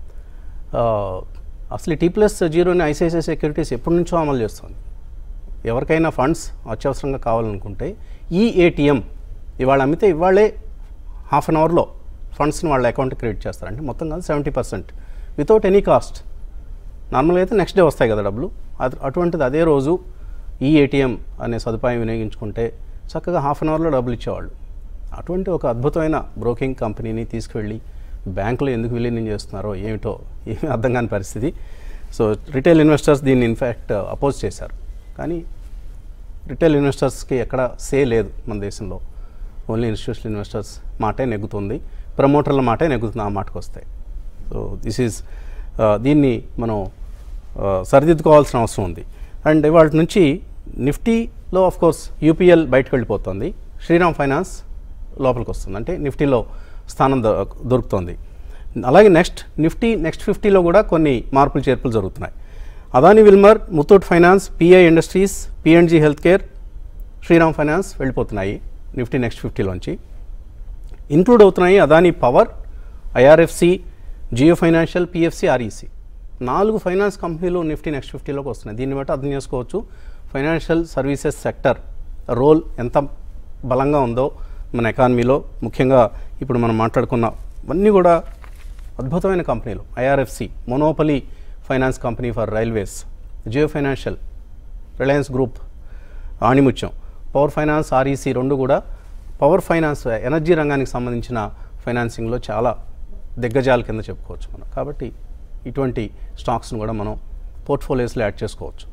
ఆ, అసలు ఈ టీ ప్లస్ జీరోని ఐసిఐసిఐ సెక్యూరిటీస్ ఎప్పటి నుంచో అమలు చేస్తుంది ఎవరికైనా ఫండ్స్ అత్యవసరంగా కావాలనుకుంటే ఈ ఏటీఎం ఇవాళ అమ్మితే ఇవాళే హాఫ్ అన్ అవర్లో ఫండ్స్ని వాళ్ళ అకౌంట్ క్రియేట్ చేస్తారు అంటే మొత్తం కాదు seventy percent without any cost నార్మల్గా అయితే నెక్స్ట్ డే వస్తాయి కదా డబ్బులు అది అటువంటిది అదే రోజు ఈ ఏటీఎం అనే సదుపాయం వినియోగించుకుంటే చక్కగా హాఫ్ అన్ అవర్లో డబ్బులు ఇచ్చేవాళ్ళు అటువంటి ఒక అద్భుతమైన బ్రోకింగ్ కంపెనీని తీసుకువెళ్ళి బ్యాంకులో ఎందుకు విలీనం చేస్తున్నారో ఏమిటో ఏమీ అర్థం కాని పరిస్థితి సో రిటైల్ ఇన్వెస్టర్స్ దీన్ని ఇన్ఫ్యాక్ట్ అపోజ్ చేశారు కానీ రిటైల్ ఇన్వెస్టర్స్కి ఎక్కడ సే లేదు మన దేశంలో ఓన్లీ ఇన్స్టిట్యూషనల్ ఇన్వెస్టర్స్ మాటే నెగ్గుతుంది ప్రమోటర్ల మాటే నెగ్గుతుంది ఆ మాటకు వస్తాయి సో దిస్ ఈజ్ దీన్ని మనం ఆ, సరిదిద్దుకోవాల్సిన అవసరం ఉంది అండ్ ఇవాళ నుంచి నిఫ్టీలో ఆఫ్ కోర్స్ యూపీఎల్ బయటకు వెళ్ళిపోతుంది శ్రీరామ్ ఫైనాన్స్ లోపలికి వస్తుంది అంటే నిఫ్టీలో స్థానం దొ- దొరుకుతుంది అలాగే నెక్స్ట్ నిఫ్టీ నెక్స్ట్ ఫిఫ్టీలో కూడా కొన్ని మార్పులు చేర్పులు జరుగుతున్నాయి Adani Wilmar Muthoot finance PI industries PNG health care Shriram finance వెళ్ళిపోతున్నాయి నిఫ్టీ నెక్స్ట్ ఫిఫ్టీలోంచి ఇంక్లూడ్ అవుతున్నాయి Adani power IRFC Jio financial PFC REC నాలుగు ఫైనాన్స్ కంపెనీలు నిఫ్టీ నెక్స్ట్ ఫిఫ్టీలోకి వస్తున్నాయి దీన్ని బట్టి అర్థం చేసుకోవచ్చు ఫైనాన్షియల్ సర్వీసెస్ సెక్టర్ రోల్ ఎంత బలంగా ఉందో మన ఎకానమీలో ముఖ్యంగా ఇప్పుడు మనం మాట్లాడుకున్న అన్నీ కూడా అద్భుతమైన కంపెనీలు IRFC monopoly finance company for railways Jio financial Reliance group ఆణిముత్యం పవర్ ఫైనాన్స్ ఆర్ఈసి రెండు కూడా పవర్ ఫైనాన్స్ ఎనర్జీ రంగానికి సంబంధించిన ఫైనాన్సింగ్లో చాలా దిగ్గజాల కింద చెప్పుకోవచ్చు మనం కాబట్టి ఇటువంటి స్టాక్స్ను కూడా మనం పోర్ట్ఫోలియోస్లో యాడ్ చేసుకోవచ్చు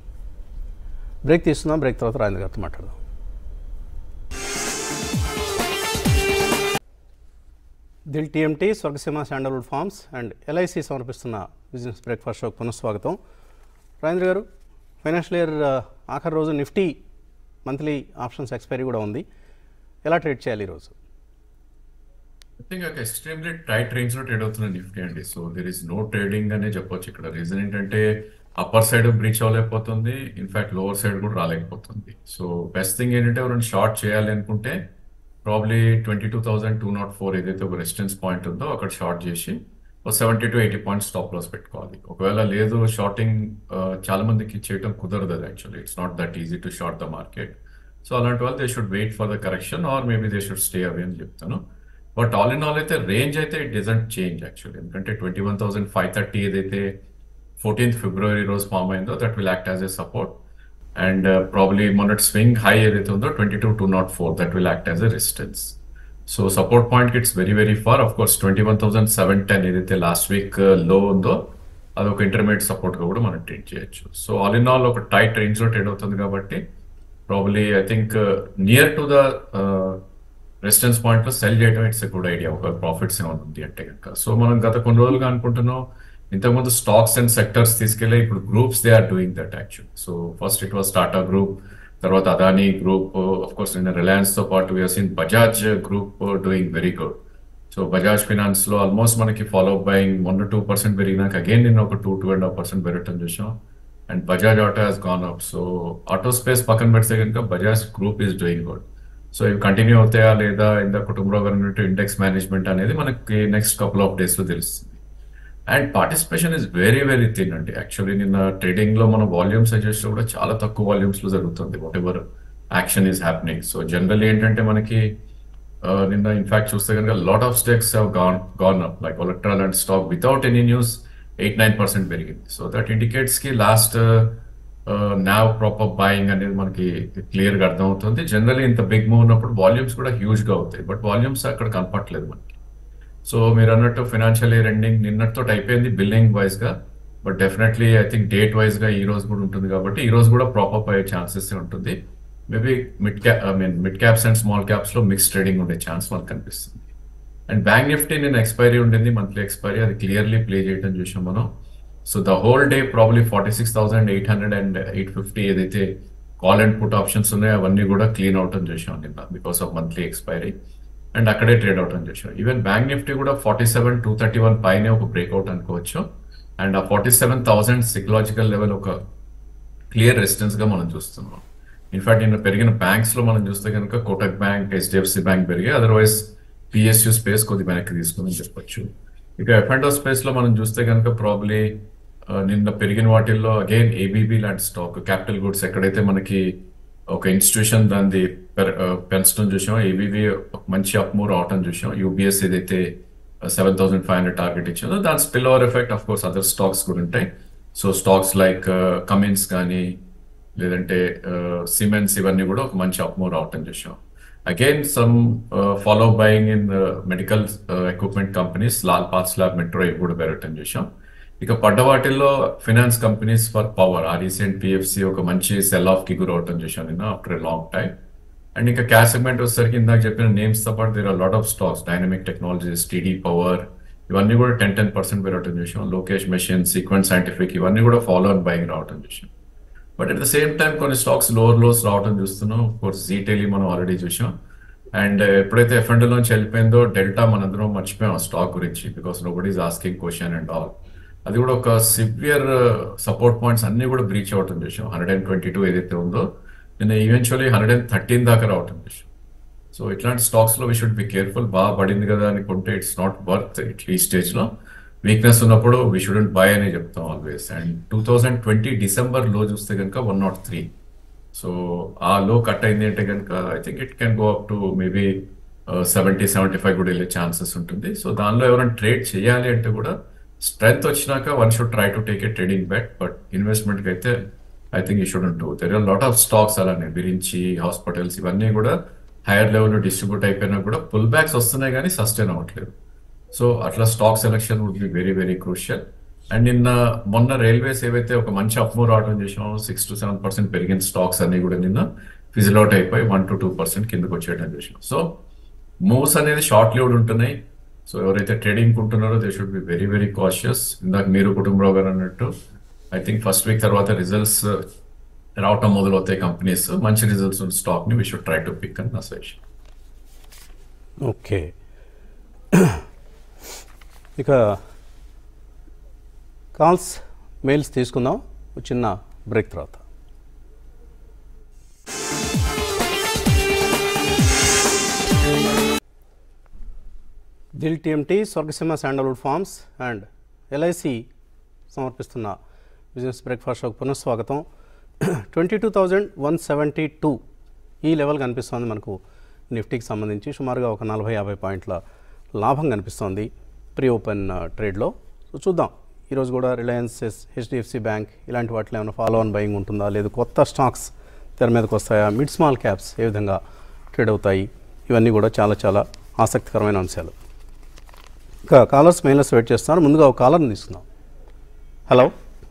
బ్రేక్ తీసుకుందాం బ్రేక్ తర్వాత రాజేంద్ర గారితో మాట్లాడదాం Dil TMT Swargaseema sandalwood farms and LIC సమర్పిస్తున్న బిజినెస్ బ్రేక్ఫాస్ట్ షోకి పునఃస్వాగతం రాజేంద్ర గారు ఫైనాన్షియల్ ఇయర్ ఆ, ఆఖరి రోజు నిఫ్టీ మంత్లీ ఆప్షన్స్ ఎక్స్పైరీ కూడా ఉంది ఎలా ట్రేడ్ చేయాలి ఈరోజు ఐ థింక్ ఒక ఎక్స్ట్రీమ్లీ టైట్ రేంజ్ లో ట్రేడ్ అవుతున్న నిఫ్టీ అండి so there is no trading అనే చెప్పొచ్చు ఇక్కడ రీజన్ ఏంటంటే అప్పర్ సైడ్ బ్రీచ్ అవ్వలేకపోతుంది ఇన్ఫాక్ట్ లోవర్ సైడ్ కూడా రాలేకపోతుంది సో బెస్ట్ థింగ్ ఏంటంటే ఎవరైనా షార్ట్ చేయాలి అనుకుంటే probably twenty two thousand two not four ఏదైతే ఒక రెసిస్టెన్స్ పాయింట్ ఉందో అక్కడ షార్ట్ చేసి ఒక seventy to eighty points stop loss పెట్టుకోవాలి ఒకవేళ లేదు షార్టింగ్ చాలా మందికి చేయటం కుదరదు అది actually it's not that easy to short the market so అలాంటి వాళ్ళు they should wait for the correction or maybe they should stay away అని చెప్తాను బట్ ఆల్ ఇన్ ఆల్ అయితే రేంజ్ అయితే ఇట్ డిజంట్ చేంజ్ యాక్చువల్లీ ఎందుకంటే twenty one thousand five thirty ఏదైతే fourteenth February రోజు form అయిందో that will act as a support and probably మొన్నటి swing high ఏదైతే ఉందో twenty two two not four that will act as a resistance so support point it's very very far of course twenty one thousand seven ten ఏదైతే last week లో ఉందో అది ఒక intermediate support గా కూడా మనం ట్రీట్ చేయొచ్చు సో ఆల్ ఇన్ ఆల్ ఒక టైట్ రేంజ్ లో ట్రేడ్ అవుతుంది కాబట్టి probably I think near to the resistance point లో సెల్ చేయడం ఇట్స్ ఎ గుడ్ ఐడియా ఒక ప్రాఫిట్స్ ఏమైనా ఉంది అంటే కనుక సో మనం గత కొన్ని రోజులుగా అనుకుంటున్నాం ఇంతకుముందు స్టాక్స్ అండ్ సెక్టర్స్ తీసుకెళ్ళి ఇప్పుడు groups they are doing that actual so first it was Tata group తర్వాత అదానీ గ్రూప్ ఆఫ్ కోర్స్ నిన్న రిలయన్స్ తో పాటు seen Bajaj group doing very good so Bajaj finance లో ఆల్మోస్ట్ మనకి ఫాలో బయింగ్ మొన్న టూ పర్సెంట్ పెరిగినాక అగైన్ నిన్న ఒక two two and half percent పెరగటం చూసాం and Bajaj auto has gone up so auto space పక్కన పెడితే కనుక Bajaj group is doing good so ఇవి కంటిన్యూ అవుతాయా లేదా ఇంత కుటుంబంలో అన్నట్టు ఇండెక్స్ మేనేజ్మెంట్ అనేది మనకి నెక్స్ట్ కపుల్ ఆఫ్ డేస్ లో తెలుస్తుంది and participation is very very thin అండి యాక్చువల్లీ నిన్న ట్రేడింగ్ లో మన వాల్యూమ్స్ చేస్తే కూడా చాలా తక్కువ వాల్యూమ్స్ లో జరుగుతుంది whatever action is happening so generally ఏంటంటే మనకి ఆ, నిన్న ఇన్ఫాక్ట్ చూస్తే కనుక lot of stakes have gone gone up like Olectra లాంటి stock without any news eight nine percent పెరిగింది సో దట్ ఇండికేట్స్ కి లాస్ట్ నావ్ ప్రాపర్ బాయింగ్ అనేది మనకి క్లియర్ గా అర్థమవుతుంది జనరల్లీ ఇంత బిగ్ మూవ్ ఉన్నప్పుడు వాల్యూమ్స్ కూడా హ్యూజ్ గా అవుతాయి బట్ వాల్యూమ్స్ అక్కడ కనపట్లేదు మనకి సో మీరు అన్నట్టు ఫినాన్షియల్ ఇయర్ ఎండింగ్ నిన్నటితో అయిపోయింది బిల్లింగ్ వైజ్ గా but definitely I think date wise గా ఈ రోజు కూడా ఉంటుంది కాబట్టి ఈ రోజు కూడా ప్రాపర్ అయ్యే ఛాన్సెస్ ఉంటుంది maybe mid cap I mean mid caps and small caps లో మిక్స్ ట్రేడింగ్ ఉండే ఛాన్స్ మనకు కనిపిస్తుంది అండ్ బ్యాంక్ నిఫ్టీ నేను ఎక్స్పైరీ ఉండింది మంత్లీ ఎక్స్పైరీ అది క్లియర్లీ ప్లే చేయడం చూసాం మనం so the whole day probably forty six thousand eight hundred and eight fifty ఏదైతే కాల్ అండ్ పుట్ ఆప్షన్స్ ఉన్నాయో అవన్నీ కూడా క్లీన్ అవటం చూసాం నిన్న because of monthly expiry and అక్కడే ట్రేడ్ అవటం చూసాం ఈవెన్ బ్యాంక్ నిఫ్టీ కూడా forty seven two thirty one పైనే ఒక బ్రేక్అవుట్ అనుకోవచ్చు అండ్ ఆ forty seven thousand psychological level ఒక క్లియర్ రెసిస్టెన్స్ గా మనం చూస్తున్నాం ఇన్ఫాక్ట్ నిన్న పెరిగిన బ్యాంక్స్ లో మనం చూస్తే కనుక కోటక్ బ్యాంక్ హెచ్డిఎఫ్సి బ్యాంక్ పెరిగాయి అదర్వైజ్ పిఎస్యు స్పేస్ కొద్ది వెనక్కి తీసుకుందని చెప్పొచ్చు ఇక ఎఫ్ అండ్ స్పేస్ లో మనం చూస్తే కనుక ప్రాబ్లీ నిన్న పెరిగిన వాటిల్లో అగైన్ ఏబీబీ లాంటి స్టాక్ క్యాపిటల్ గుడ్స్ ఎక్కడైతే మనకి ఒక ఇన్స్టిట్యూషన్ దాన్ని పెర- ఆ, పెంచడం చూసాం ఏబీబీ మంచి అప్మూవ్ రావటం చూసాం యూబీఎస్ ఏదైతే seven thousand five hundred target ఇచ్చిందో దాని spill over effect of course other stocks కూడా ఉంటాయి సో స్టాక్స్ లైక్ కమిన్స్ కానీ లేదంటే సిమెంట్స్ ఇవన్నీ కూడా ఒక మంచి అప్మూవ్ రావటం చూసాం again some follow buying in medical equipment companies Lal path lab metro ఇవి కూడా పెరగటం చూసాం ఇక పడ్డ వాటిల్లో finance companies for power REC and PFC ఒక మంచి సెల్ ఆఫ్ కి గురవటం చూసాం నిన్న after a long time and ఇంకా క్యాష్ సెగ్మెంట్ వచ్చేసరికి ఇందాక చెప్పిన నేమ్స్ తో పాటు there are lot of stocks dynamic technologies TD power ఇవన్నీ కూడా టెన్ టెన్ పర్సెంట్ పెరగటం చూసాం లోకేష్ మెషిన్ సీక్వెన్స్ సైంటిఫిక్ ఇవన్నీ కూడా ఫాలో అండ్ బయింగ్ రావటం చూసాం but at the same time కొన్ని స్టాక్స్ లోవర్ లోస్ రావడం చూస్తున్నాం కోర్స్ జీటెలీ మనం ఆల్రెడీ చూసాం అండ్ ఎప్పుడైతే ఎఫ్ అండ్ నుంచి వెళ్ళిపోయిందో డెల్టా మనందరం మర్చిపోయాం స్టాక్ గురించి because nobody's asking question and all అది కూడా ఒక సివియర్ సపోర్ట్ పాయింట్స్ అన్ని కూడా బ్రీచ్ అవటం చూసాం హండ్రెడ్ అండ్ ట్వంటీ టూ ఏదైతే ఉందో నిన్న ఈవెన్చువల్లీ హండ్రెడ్ అండ్ థర్టీన్ దాకా రావటం చూసాం సో ఇట్లాంటి స్టాక్స్ లో వీ షుడ్ బి కేర్ఫుల్ బాగా పడింది కదా అని కొంటే ఇట్స్ నాట్ వర్త్ ఇట్ ఈ స్టేజ్ లో వీక్నెస్ ఉన్నప్పుడు వీ షుడెంట్ బై అని చెప్తాం always and two thousand twenty December లో చూస్తే కనుక వన్ నాట్ త్రీ సో ఆ లో కట్ అయింది అంటే కనుక I think it can go up to maybe seventy seventy five కూడా వెళ్ళే ఛాన్సెస్ ఉంటుంది సో దానిలో ఎవరైనా ట్రేడ్ చేయాలి అంటే కూడా స్ట్రెంత్ వచ్చినాక one should try to take a trading bet but ఇన్వెస్ట్మెంట్కి అయితే I think you shouldn't do there are lot of stocks అలానే బిరించి హాస్పిటల్స్ ఇవన్నీ కూడా హైయర్ లెవెల్లో డిస్ట్రిబ్యూట్ అయిపోయినా కూడా పుల్ బ్యాక్స్ వస్తున్నాయి కానీ సస్టైన్ అవ్వట్లేదు సో అట్లా stock selection would be very very crucial and నిన్న మొన్న రైల్వేస్ ఏవైతే ఒక మంచి అప్మూవ్ రావడం చేసామో సిక్స్ టు సెవెన్ పర్సెంట్ పెరిగిన స్టాక్స్ అన్ని కూడా నిన్న ఫిజిల్ అవుట్ అయిపోయి వన్ టు టూ పర్సెంట్ కిందకు వచ్చేయడం చూసాం సో మూవ్స్ అనేది షార్ట్ లివ్డ్ ఉంటున్నాయి సో ఎవరైతే ట్రేడింగ్ ఉంటున్నారో they should be very very cautious ఇందాక మీరు కుటుంబరావు గారు అన్నట్టు ఐ థింక్ ఫస్ట్ వీక్ తర్వాత రిజల్ట్స్ రావటం మొదలవుతాయి కంపెనీస్ మంచి రిజల్ట్స్ ఉన్న స్టాక్ ని we should try to pick అని నా సజెషన్ ఓకే ఇక కాల్స్ మెయిల్స్ తీసుకుందాం ఒక చిన్న బ్రేక్ తర్వాత Dil TMT Swargaseema sandalwood farms and LIC సమర్పిస్తున్న బిజినెస్ బ్రేక్ఫాస్ట్ షోకి పునఃస్వాగతం twenty two thousand one seventy two ఈ లెవెల్ కనిపిస్తోంది మనకు నిఫ్టీకి సంబంధించి సుమారుగా ఒక నలభై యాభై పాయింట్ల లాభం కనిపిస్తోంది ప్రీ ఓపెన్ ఆ, ట్రేడ్లో సో చూద్దాం ఈరోజు కూడా రిలయన్స్ హెచ్డిఎఫ్సి బ్యాంక్ ఇలాంటి వాటిలో ఏమైనా ఫాలో ఆన్ బయింగ్ ఉంటుందా లేదు కొత్త స్టాక్స్ తెర మీదకి వస్తాయా మిడ్ స్మాల్ క్యాప్స్ ఏ విధంగా ట్రేడ్ అవుతాయి ఇవన్నీ కూడా చాలా చాలా ఆసక్తికరమైన అంశాలు ఇంకా కాలర్స్ మెయిల్స్ వెయిట్ చేస్తున్నారు ముందుగా ఒక కాలర్ని తీసుకుందాం హలో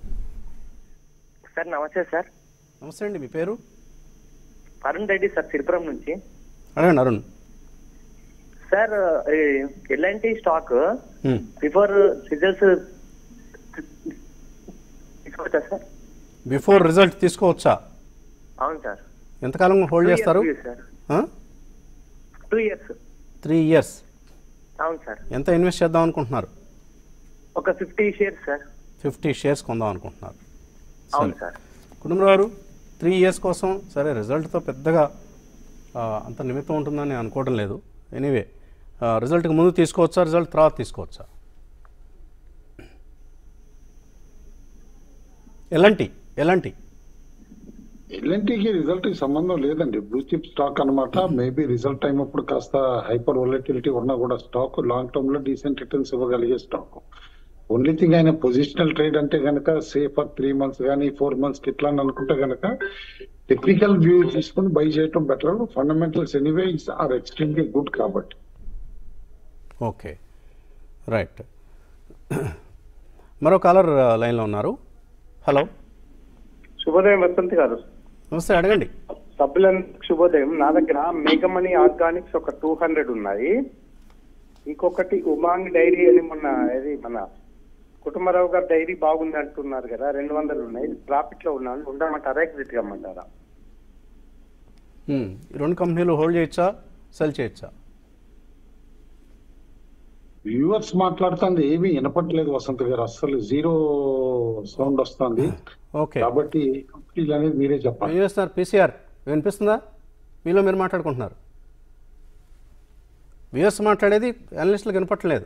సార్ నమస్తే సార్ నమస్తే అండి మీ పేరు అరుణ్ రెడ్డి సార్ సిరిపురం నుంచి అడగండి Arun sir LNT stock hmm. Before results తీసుకోవచ్చా సార్ బిఫోర్ రిజల్ట్ తీసుకోవచ్చా అవును సార్ ఎంతకాలం హోల్డ్ చేస్తారు sir two years three years అవును సార్ ఎంత ఇన్వెస్ట్ చేద్దాం అనుకుంటున్నారు ఒక fifty shares sir fifty shares కొందాం అనుకుంటున్నారు అవును సరే సార్ కుటుంబరావు త్రీ ఇయర్స్ కోసం సరే రిజల్ట్తో పెద్దగా ఆ, అంత నిమిత్తం ఉంటుందని నేను అనుకోవడం లేదు ఎనీవే రిజల్ట్కి ముందు తీసుకోవచ్చా రిజల్ట్ తర్వాత తీసుకోవచ్చా ఎలాంటి ఎలాంటి ఎల్ఎన్టీకి రిజల్ట్ కి సంబంధం లేదండి బ్లూ చిప్ స్టాక్ అన్నమాట మేబీ రిజల్ట్ టైం అప్పుడు కాస్త హైపర్ వొలటిలిటీ ఉన్నా కూడా స్టాక్ లాంగ్ టర్మ్ లో డీసెంట్ రిటర్న్స్ ఇవ్వగలిగే స్టాక్ ఓన్లీ థింగ్ ఆయన పొజిషనల్ ట్రేడ్ అంటే గనక సేఫ్ ఫర్ త్రీ మంత్స్ కానీ ఫోర్ మంత్స్ ఇట్లా అని అనుకుంటే గనక టెక్నికల్ వ్యూ తీసుకుని బై చేయటం better fundamentals anyway are extremely good కాబట్టి ఓకే రైట్ మరో కాలర్ లైన్లో ఉన్నారు హలో శుభోదయం వసంత్ గారు నమస్తే అడగండి సభ్యులందరికి శుభోదయం నా దగ్గర మేఘమణి ఆర్గానిక్స్ ఒక టూ హండ్రెడ్ ఉన్నాయి ఇంకొకటి ఉమాంగ్ డైరీ అని మొన్న ఇది మన కుటుంబరావు గారు డైరీ బాగుంది అంటున్నారు కదా రెండు వందలు ఉన్నాయి ప్రాఫిట్ లో ఉన్నాను ఉండమంటారా ఎగ్జిట్ కమ్మంటారా Hmm, ఈ రెండు కంపెనీలు హోల్డ్ చేయొచ్చా సెల్ చేయొచ్చా వ్యూవర్స్ మాట్లాడుతుంది ఏమీ వినపట్లేదు వసంత్ గారు అస్సలు జీరో సౌండ్ వస్తుంది ఓకే కాబట్టి కంపెనీలు అనేది మీరే చెప్పాలి ఏం చేస్తున్నారు పీసీఆర్ వినిపిస్తుందా మీలో మీరు మాట్లాడుకుంటున్నారు వ్యూయర్స్ మాట్లాడేది అనలిస్టులకు వినపట్లేదు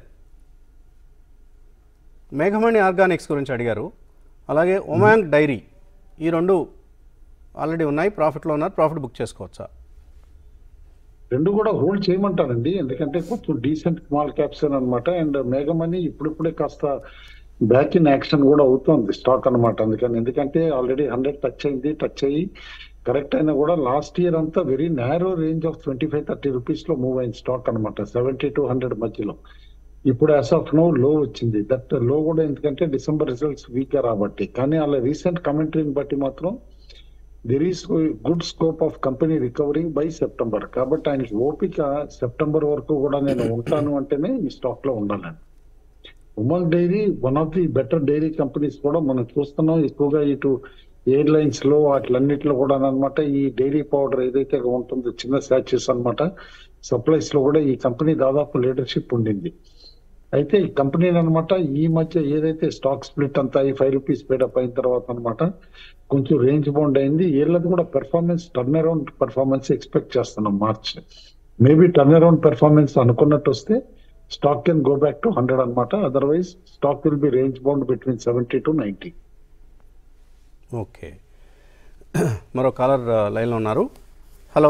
మేఘమణి ఆర్గానిక్స్ గురించి అడిగారు అలాగే ఒమాంగ్ డైరీ ఈ రెండు ఆల్రెడీ ఉన్నాయి ప్రాఫిట్లో ఉన్నారు ప్రాఫిట్ బుక్ చేసుకోవచ్చా రెండు కూడా హోల్డ్ చేయమంటారండి ఎందుకంటే కొంచెం డీసెంట్ స్మాల్ క్యాప్స్ అనమాట అండ్ మేఘమని ఇప్పుడిప్పుడే కాస్త బ్యాక్ ఇన్ యాక్షన్ కూడా అవుతోంది స్టాక్ అన్నమాట అందుకని ఎందుకంటే ఆల్రెడీ హండ్రెడ్ టచ్ అయింది టచ్ అయ్యి కరెక్ట్ అయినా కూడా లాస్ట్ ఇయర్ అంతా very narrow range of twenty five thirty rupees లో మూవ్ అయింది స్టాక్ అనమాట సెవెంటీ టు హండ్రెడ్ మధ్యలో ఇప్పుడు యాజ్ ఆఫ్ నో లో వచ్చింది దట్ లో కూడా ఎందుకంటే డిసెంబర్ రిజల్ట్స్ వీక్ గా రాబట్టి కానీ అలా రీసెంట్ కమెంటరీని బట్టి మాత్రం there is good scope of company recovering by September కాబట్టి ఆయనకి ఓపిక సెప్టెంబర్ వరకు కూడా నేను ఉంటాను అంటేనే ఈ స్టాక్ లో ఉండాలండి Umang dairy one of the better dairy companies కూడా మనం చూస్తున్నాం ఎక్కువగా ఇటు ఎయిర్లైన్స్ లో వాటిలన్నిటిలో కూడా అన్నమాట ఈ డైరీ పౌడర్ ఏదైతే ఉంటుందో చిన్న శాచెస్ అన్నమాట సప్లైస్ లో కూడా ఈ కంపెనీ దాదాపు లీడర్షిప్ ఉండింది అయితే ఈ కంపెనీ అనమాట ఈ మధ్య ఏదైతే స్టాక్ స్ప్లిట్ అంతా ఈ ఫైవ్ రూపీస్ పేడప్ అయిన తర్వాత అనమాట కొంచెం రేంజ్ బౌండ్ అయింది వీళ్ళది కూడా performance turn around performance expect చేస్తున్నాం March maybe turn around performance అనుకున్నట్టు వస్తే stock can go back to hundred అనమాట otherwise stock will be range bound between seventy to ninety okay మరో కాలర్ లైన్లో ఉన్నారు హలో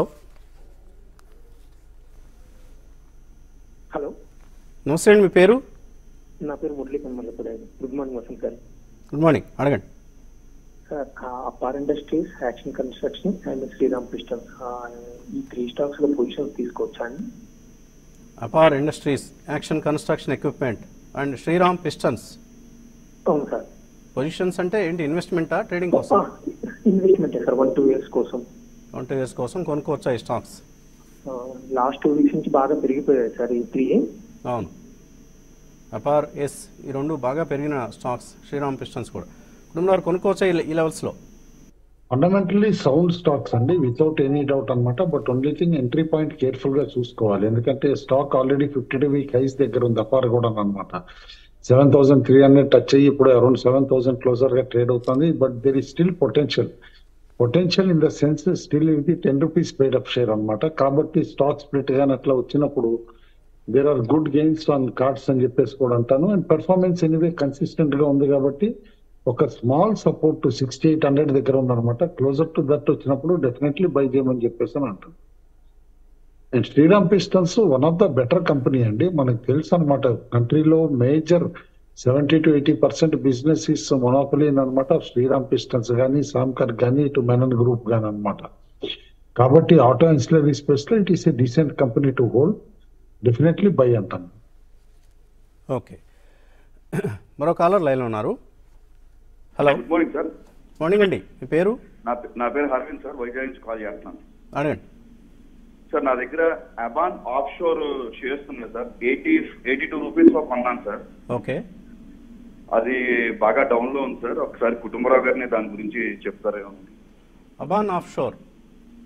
హలో నమస్తే అండి మీ పేరు నా పేరు మురళీ కన్మల్లపూడి గుడ్ మార్నింగ్ వసంత్ గారు గుడ్ మార్నింగ్ అడగండి sir Apar industries action construction and Shriram pistons ఈ త్రీ స్టాక్స్ లో పొజిషన్స్ తీసుకోవచ్చా అండి Apar industries action construction equipment and Shriram pistons అవును సార్ పొజిషన్స్ అంటే ఏంటి ఇన్వెస్ట్మెంటా ట్రేడింగ్ కోసం investment sir one two years కోసం ట్వంటీ ఇయర్స్ కోసం కొనుక్కోవచ్చా ఈ స్టాక్స్ లాస్ట్ టూ వీక్స్ నుంచి బాగా పెరిగిపోయాయి సార్ ఈ త్రీ అవును అపార్ ఎస్ ఈ రెండు బాగా పెరిగిన స్టాక్స్ శ్రీరామ్ పిస్టన్స్ కూడా కుటుంబాలు కొనుక్కోవచ్చా ఈ ఈ లెవెల్స్లో ఫండమెంటల్లీ సౌండ్ స్టాక్స్ అండి వితౌట్ ఎనీ డౌట్ అన్నమాట but only thing entry point careful గా చూసుకోవాలి ఎందుకంటే stock already fifty two week highs దగ్గర ఉంది అపార్ కూడా అనమాట seven thousand three hundred touch అయ్యి ఇప్పుడు అరౌండ్ సెవెన్ థౌసండ్ క్లోజర్ గా ట్రేడ్ అవుతుంది but there is still potential potential in the sense still ఇది ten rupees paid up share అనమాట కాబట్టి స్టాక్ స్ప్లిట్ గాని అట్లా వచ్చినప్పుడు there are good gains on cards అని చెప్పేసి కూడా అంటాను అండ్ పెర్ఫార్మెన్స్ ఎనివే కన్సిస్టెంట్ గా ఉంది కాబట్టి ఒక small support to sixty eight hundred దగ్గర ఉందన్నమాట క్లోజర్ టు దట్ వచ్చినప్పుడు డెఫినెట్లీ బై చేయమని చెప్పేసి అని అంటాను and Shriram pistons one of the better company అండి మనకు తెలుసు అనమాట కంట్రీలో major seventy to eighty percent business is monopoly అనమాట శ్రీరామ్ పిస్టన్స్ కానీ సామ్కర్ కానీ ఇటు మెనన్ గ్రూప్ కానీ అనమాట కాబట్టి ఆటో ఇన్సులరీ స్పేస్ లో it is a decent company to hold definitely buy అంటాను ఓకే మరో కాలర్ లైన్లో ఉన్నారు hello good morning sir morning అండి మీ పేరు నా పే- నా పేరు హర్విన్ సార్ వైజాగ్ నుంచి కాల్ చేస్తున్నాను అడగండి సార్ నా దగ్గర అబాన్ ఆఫ్ షోర్ షేర్స్ ఉన్నాయి sir eighty eighty two rupees లో కొన్నాను సార్ ఓకే అది బాగా డౌన్ లో ఉంది సార్ ఒకసారి కుటుంబరావు గారిని దాని గురించి చెప్తారేమో అబాన్ ఆఫ్ షోర్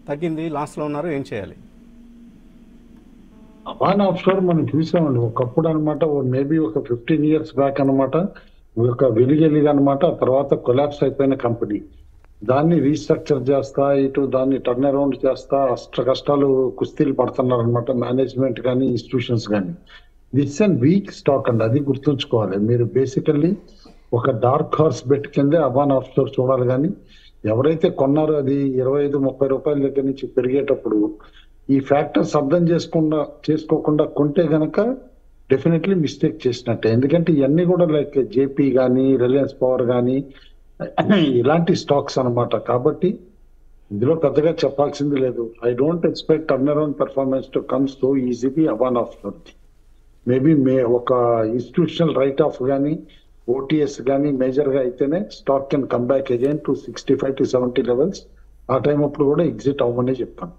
తగ్గింది లాస్ట్లో ఉన్నారు ఏం చేయాలి అవాన్ ఆఫ్ షోర్ మనం చూసామండి ఒకప్పుడు అనమాట మేబీ ఒక ఫిఫ్టీన్ ఇయర్స్ బ్యాక్ అనమాట ఒక వెలిగెలిగా అనమాట తర్వాత కొలాప్స్ అయిపోయిన కంపెనీ దాన్ని రీస్ట్రక్చర్ చేస్తా ఇటు దాన్ని టర్న్ అరౌండ్ చేస్తా అష్ట కష్టాలు కుస్తీలు పడుతున్నారు అనమాట మేనేజ్మెంట్ కానీ ఇన్స్టిట్యూషన్స్ కానీ దిస్ అండ్ వీక్ స్టాక్ అండి అది గుర్తుంచుకోవాలి మీరు బేసికల్లీ ఒక డార్క్ హార్స్ బెట్ కిందే అవాన్ ఆఫ్ షోర్ చూడాలి కానీ ఎవరైతే కొన్నారో అది ఇరవై ఐదు ముప్పై రూపాయల దగ్గర నుంచి పెరిగేటప్పుడు ఈ ఫ్యాక్టర్స్ అర్థం చేసుకుండా చేసుకోకుండా కొంటే గనక డెఫినెట్లీ మిస్టేక్ చేసినట్టే ఎందుకంటే ఇవన్నీ కూడా లైక్ జేపీ కానీ రిలయన్స్ పవర్ కానీ ఇలాంటి స్టాక్స్ అన్నమాట కాబట్టి ఇందులో పెద్దగా చెప్పాల్సింది లేదు I don't expect turn around performance to come so easily Aban off maybe may ఒక ఇన్స్టిట్యూషనల్ రైట్ ఆఫ్ కానీ ఓటీఎస్ కానీ మేజర్ గా అయితేనే stock can come back again to sixty five to seventy levels ఆ టైం అప్పుడు కూడా ఎగ్జిట్ అవ్వమని చెప్తాను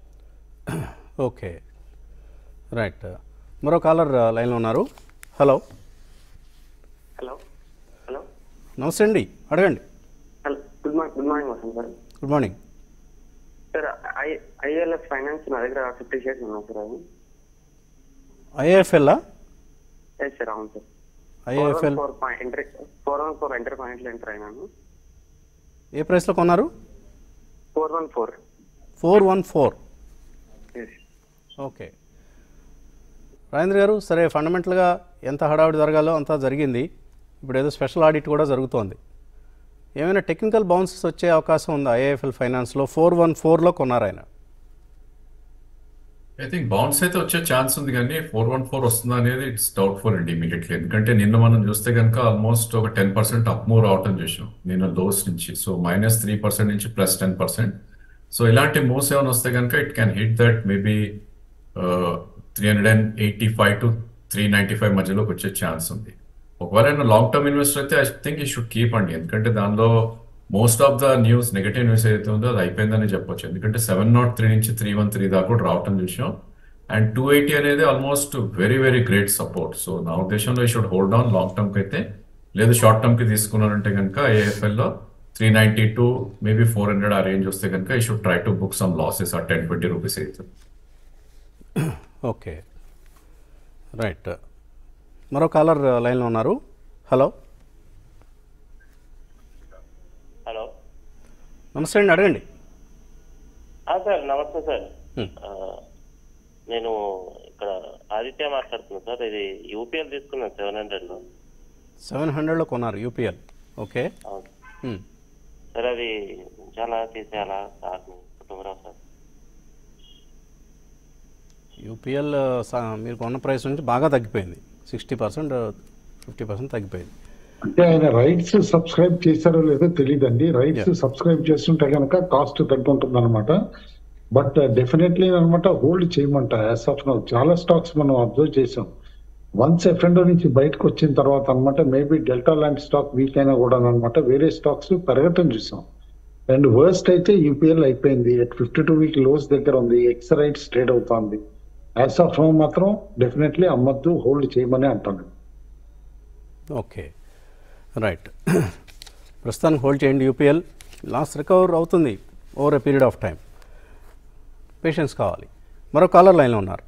ఓకే రైట్ మరో కాలర్ లైన్లో ఉన్నారు హలో హలో హలో నమస్తే అండి అడగండి hello good morning good morning Vasanth sir good morning sir I ILF finance నా దగ్గర ఫిఫ్టీ షేర్స్ ఉన్నాయి సార్ అది ఐఏఎఫ్ఎల్ ఎస్ సార్ అవును sir IAFL four point enter four one four enter పాయింట్లో ఎంటర్ అయినాను ఏ ప్రైస్లో కొన్నారు four one four four one four yes okay Rajendra గారు సరే ఫండమెంటల్గా ఎంత హడావిడి జరగాలో అంతా జరిగింది ఇప్పుడు ఏదో స్పెషల్ ఆడిట్ కూడా జరుగుతోంది ఏమైనా టెక్నికల్ బౌన్సెస్ వచ్చే అవకాశం ఉందా ఐఏఎఫ్ఎల్ ఫైనాన్స్లో ఫోర్ వన్ ఫోర్లో కొన్నారు ఆయన ఐ థింక్ బౌన్స్ అయితే వచ్చే ఛాన్స్ ఉంది కానీ ఫోర్ వన్ ఫోర్ వస్తుందా అనేది ఇట్స్ డౌట్ఫుల్ అండి ఇమీడియట్లీ ఎందుకంటే నిన్న మనం చూస్తే కనుక ఆల్మోస్ట్ ఒక టెన్ పర్సెంట్ అప్ మూవ్ రావటం చూసాం నిన్న లోస్ నుంచి సో మైనస్ త్రీ పర్సెంట్ నుంచి ప్లస్ టెన్ పర్సెంట్ సో ఇలాంటి మూవ్స్ ఏమైనా వస్తే కనుక it can hit that maybe three hundred and eighty five to three ninety five మధ్యలోకి వచ్చే ఛాన్స్ ఉంది ఒకవేళ లాంగ్ టర్మ్ ఇన్వెస్టర్ అయితే I think we should keep అండి ఎందుకంటే దానిలో most of the news negative news ఏదైతే ఉందో అది అయిపోయిందని చెప్పొచ్చు ఎందుకంటే సెవెన్ నాట్ త్రీ నుంచి త్రీ వన్ త్రీ దాకా కూడా రావటం చూసాం అండ్ టూ ఎయిటీ అనేది almost very very great support so నా ఉద్దేశంలో we should hold on long term కి అయితే లేదు షార్ట్ టర్మ్ కి తీసుకున్నారంటే కనుక ఏఎఫ్ఎల్ లో three ninety two maybe four hundred ఆ రేంజ్ వస్తే కనుక we should try to book some losses ఆ టెన్ ట్వంటీ రూపీస్ అయితే ఓకే రైట్ మరో కాలర్ లైన్లో ఉన్నారు హలో హలో నమస్తే అండి అడగండి ఆ, సార్ నమస్తే సార్ Hmm. ఆ, నేను ఇక్కడ ఆదిత్య మాట్లాడుతున్నాను సార్ ఇది యూపీఎల్ తీసుకున్నాను సెవెన్ హండ్రెడ్లో సెవెన్ హండ్రెడ్లో కొన్నారు యూపీఎల్ ఓకే అవును హ్మ్. సార్ అది చాలా తీసేయాలా సార్ కుటుంబరావు సార్ యూపీఎల్ సా- మీరు కొన్న ప్రైస్ నుంచి బాగా తగ్గిపోయింది సిక్స్టీ పర్సెంట్ ఫిఫ్టీ పర్సెంట్ తగ్గిపోయింది అంటే ఆయన రైట్స్ సబ్స్క్రైబ్ చేశారో లేదో తెలియదండి రైట్స్ సబ్స్క్రైబ్ చేస్తుంటే కనుక కాస్ట్ తగ్గుంటుంది అనమాట బట్ డెఫినెట్లీ అనమాట హోల్డ్ చేయమంట యాజ్ ఆఫ్ నౌ చాలా స్టాక్స్ మనం అబ్జర్వ్ చేసాం వన్స్ ఎఫ్ఎండో నుంచి బయటకు వచ్చిన తర్వాత అనమాట మేబీ డెల్టా లాంటి స్టాక్ వీక్ అయినా కూడా అనమాట వేరే స్టాక్స్ పెరగటం చూసాం అండ్ వర్స్ట్ అయితే యూపీఎల్ అయిపోయింది at fifty two week lows దగ్గర ఉంది ఎక్స్ రైట్స్ ట్రేడ్ అవుతుంది యాజ్ ఆఫ్ నౌ మాత్రం డెఫినెట్లీ అమ్మద్దు హోల్డ్ చేయమని అంటాను ఓకే రైట్ ప్రస్తుతానికి హోల్డ్ చేయండి యూపీఎల్ లాస్ట్ రికవర్ అవుతుంది over a period of time patience కావాలి మరో కాలర్ లైన్లో ఉన్నారు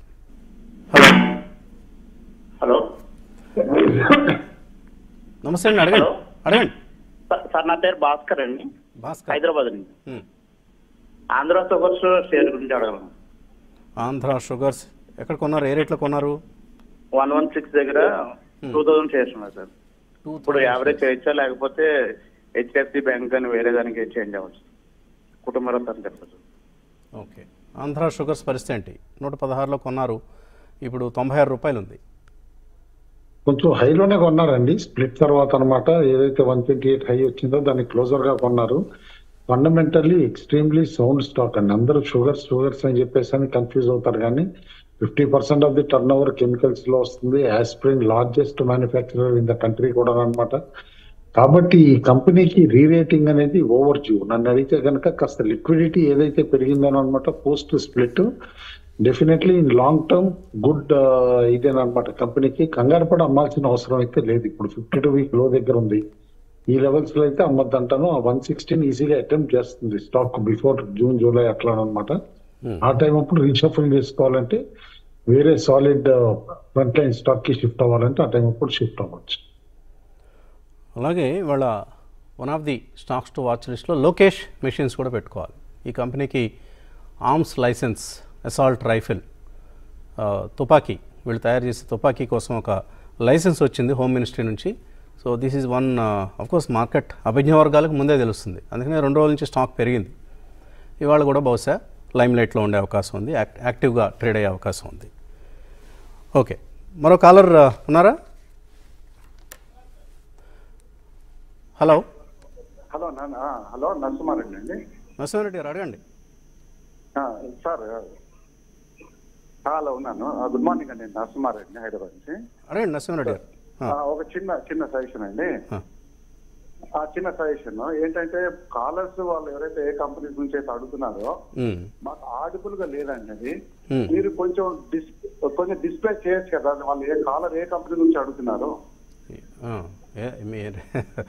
హలో హలో నమస్తే అండి అడగండి హలో. అడగండి సార్- సార్ నా పేరు భాస్కర్ అండి భాస్కర్ హైదరాబాద్ నుంచి హ్మ్. ఆంధ్ర షుగర్స్ షేర్ గురించి అడగలను ఆంధ్ర షుగర్స్ ఎక్కడ కొన్నారు ఏ రేట్లో కొన్నారు వన్ వన్ సిక్స్ దగ్గర టూ థౌసండ్ షేర్స్ ఉన్నాయి సార్ టూ ఇప్పుడు యావరేజ్ చేయొచ్చా లేకపోతే హెచ్డిఎఫ్సి బ్యాంక్ అని వేరే దానికి చేంజ్ అవ్వచ్చు కుటుంబ రత్నం చెప్పచ్చు ఓకే ఆంధ్ర షుగర్స్ పరిస్థితి ఏంటి నూట పదహారులో కొన్నారు ఇప్పుడు తొంభై ఆరు రూపాయలు ఉంది కొంచెం హైలోనే కొన్నారండి స్ప్లిట్ తర్వాత అన్నమాట ఏదైతే వన్ ట్వంటీ ఎయిట్ హై వచ్చిందో దాన్ని క్లోజర్ గా కొన్నారు ఫండమెంటల్లీ ఎక్స్ట్రీమ్లీ సౌండ్ స్టాక్ అండి అందరూ షుగర్స్ షుగర్స్ అని చెప్పేసి అని కన్ఫ్యూజ్ అవుతారు కానీ fifty percent of the turnover chemicals లో వస్తుంది aspirin largest manufacturer in the country కూడా అన్నమాట కాబట్టి ఈ కంపెనీకి రీరేటింగ్ అనేది ఓవర్ డ్యూ నన్ను అడిగితే కనుక కాస్త లిక్విడిటీ ఏదైతే పెరిగిందో అనమాట post split definitely in long term good ఇదేనమాట కంపెనీకి కంగారు పడి అమ్మాల్సిన అవసరం అయితే లేదు ఇప్పుడు ఫిఫ్టీ టూ వీక్ లో దగ్గర ఉంది ఈ లెవెల్స్ లో అయితే అమ్మద్దు అంటాను ఆ వన్ సిక్స్టీన్ ఈజీగా అటెంప్ట్ చేస్తుంది స్టాక్ బిఫోర్ జూన్ జూలై అట్లా అనమాట ఆ టైం అప్పుడు రీషఫుల్ చేసుకోవాలంటే వేరే సాలిడ్ ఫ్రంట్ లైన్ స్టాక్ కి షిఫ్ట్ అవ్వాలంటే ఆ టైం అప్పుడు షిఫ్ట్ అవ్వచ్చు అలాగే వాళ్ళ one of the stocks to watch లిస్ట్లో లోకేష్ మెషిన్స్ కూడా పెట్టుకోవాలి ఈ కంపెనీకి ఆర్మ్స్ లైసెన్స్ అసాల్ట్ రైఫిల్ ఆ, తుపాకీ వీళ్ళు తయారు చేసే తుపాకీ కోసం ఒక లైసెన్స్ వచ్చింది హోమ్ మినిస్ట్రీ నుంచి so this is one course market అభిజ్ఞ వర్గాలకు ముందే తెలుస్తుంది అందుకనే రెండు రోజుల నుంచి స్టాక్ పెరిగింది ఇవాళ కూడా బహుశా లైమ్ లైట్లో ఉండే అవకాశం ఉంది యాక్ యాక్టివ్గా ట్రేడ్ అయ్యే అవకాశం ఉంది ఓకే మరో కాలర్ ఆ, ఉన్నారా హలో హలో నాన్న ఆ, హలో నరసింహారెడ్డి అండి నరసింహారెడ్డి గారు అడగండి ఆ, సార్ ఆ, హలో ఉన్నాను ఆ, గుడ్ మార్నింగ్ అండి నరసింహారెడ్డి హైదరాబాద్ నుంచి అడగండి నరసింహారెడ్డి గారు ఆ, ఒక చిన్న చిన్న సజెషన్ అండి ఆ. ఆ చిన్న సజెషన్ ఏంటంటే కాలర్స్ వాళ్ళు ఎవరైతే ఏ కంపెనీస్ నుంచి అయితే అడుగుతున్నారో మ్మ్. మాకు ఆడిబుల్ గా లేదండి అది Hmm. మీరు కొంచెం డిస్ కొంచెం డిస్ప్లే చేయొచ్చు కదా వాళ్ళు ఏ కాలర్ ఏ కంపెనీ నుంచి అడుగుతున్నారో ఆ, ఏ- మీరు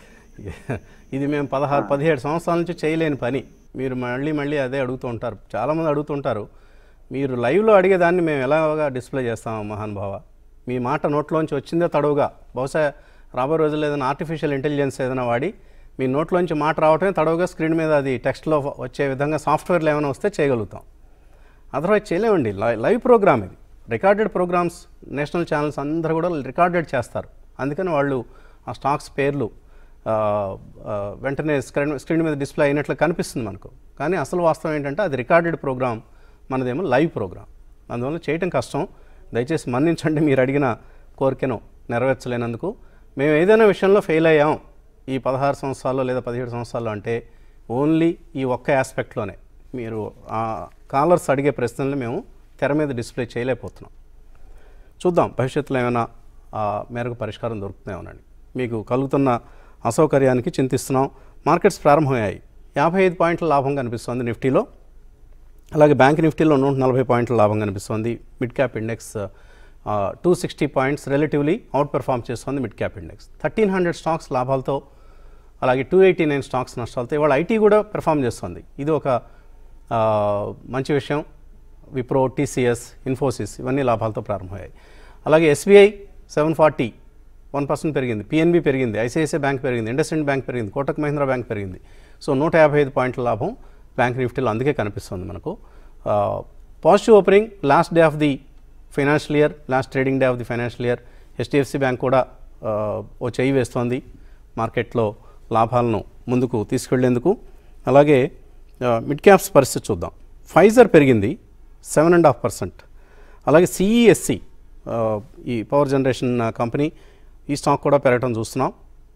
ఇది మేము పదహారు పదిహేడు సంవత్సరాల నుంచి చేయలేని పని మీరు మళ్ళీ మళ్ళీ అదే అడుగుతూ ఉంటారు చాలామంది అడుగుతుంటారు మీరు లైవ్లో అడిగేదాన్ని మేము ఎలాగా డిస్ప్లే చేస్తాము మహానుభావ మీ మాట నోట్లోంచి వచ్చిందే తడవుగా బహుశా రాబోయే రోజుల్లో ఏదైనా ఆర్టిఫిషియల్ ఇంటెలిజెన్స్ ఏదైనా వాడి మీ నోట్లోంచి మాట రావటమే తడవుగా స్క్రీన్ మీద అది టెక్స్ట్లో వచ్చే విధంగా సాఫ్ట్వేర్లు ఏమైనా వస్తే చేయగలుగుతాం అదర్వైజ్ చేయలేమండి లై లైవ్ ప్రోగ్రామ్ ఇది రికార్డెడ్ ప్రోగ్రామ్స్ నేషనల్ ఛానల్స్ అందరూ కూడా రికార్డెడ్ చేస్తారు అందుకని వాళ్ళు ఆ స్టాక్స్ పేర్లు ఆ, ఆ, వెంటనే స్క్రీన్ స్క్రీన్ మీద డిస్ప్లే అయినట్లు కనిపిస్తుంది మనకు కానీ అసలు వాస్తవం ఏంటంటే అది రికార్డెడ్ ప్రోగ్రామ్ మనదేమో లైవ్ ప్రోగ్రామ్ అందువల్ల చేయటం కష్టం దయచేసి మన్నించండి మీరు అడిగిన కోరికను నెరవేర్చలేనందుకు మేము ఏదైనా విషయంలో ఫెయిల్ అయ్యాం ఈ పదహారు సంవత్సరాల్లో లేదా పదిహేడు సంవత్సరాల్లో అంటే ఓన్లీ ఈ ఒక్క ఆస్పెక్ట్లోనే మీరు ఆ కాలర్స్ అడిగే ప్రశ్నల్ని మేము తెర మీద డిస్ప్లే చేయలేకపోతున్నాం చూద్దాం భవిష్యత్తులో ఏమైనా ఆ మేరకు పరిష్కారం దొరుకుతున్నాయోనండి మీకు కలుగుతున్న అసౌకర్యానికి చింతిస్తున్నాం మార్కెట్స్ ప్రారంభమయ్యాయి యాభై ఐదు పాయింట్ల లాభం కనిపిస్తోంది నిఫ్టీలో అలాగే బ్యాంక్ నిఫ్టీలో నూట నలభై పాయింట్ల లాభం కనిపిస్తోంది mid cap index two sixty points relatively outperform చేస్తోంది mid cap index thirteen hundred stocks లాభాలతో అలాగే టూ ఎయిటీ నైన్ స్టాక్స్ నష్టాలతో ఇవాళ ఐటీ కూడా పెర్ఫామ్ చేస్తుంది ఇది ఒక ఆ, మంచి విషయం విప్రో టీసీఎస్ ఇన్ఫోసిస్ ఇవన్నీ లాభాలతో ప్రారంభమయ్యాయి అలాగే SBI seven forty one percent పెరిగింది పిఎన్బి పెరిగింది ఐసిఐసిఐ బ్యాంక్ పెరిగింది ఇండస్ఇండ్ బ్యాంక్ పెరిగింది కోటక్ మహీంద్రా బ్యాంక్ పెరిగింది సో నూట యాభై ఐదు పాయింట్ల లాభం బ్యాంక్ నిఫ్టీలో అందుకే కనిపిస్తుంది మనకు positive opening last day of the financial year last trading day of the financial year HDFC bank కూడా ఆ, ఓ చేయి వేస్తోంది మార్కెట్లో లాభాలను ముందుకు తీసుకెళ్లేందుకు అలాగే ఆ, మిడ్ క్యాప్స్ పరిస్థితి చూద్దాం ఫైజర్ పెరిగింది సెవెన్ అండ్ హాఫ్ పర్సెంట్ అలాగే సిఈఎస్సి ఈ పవర్ జనరేషన్ కంపెనీ ఈ స్టాక్ కూడా పెరగటం చూస్తున్నాం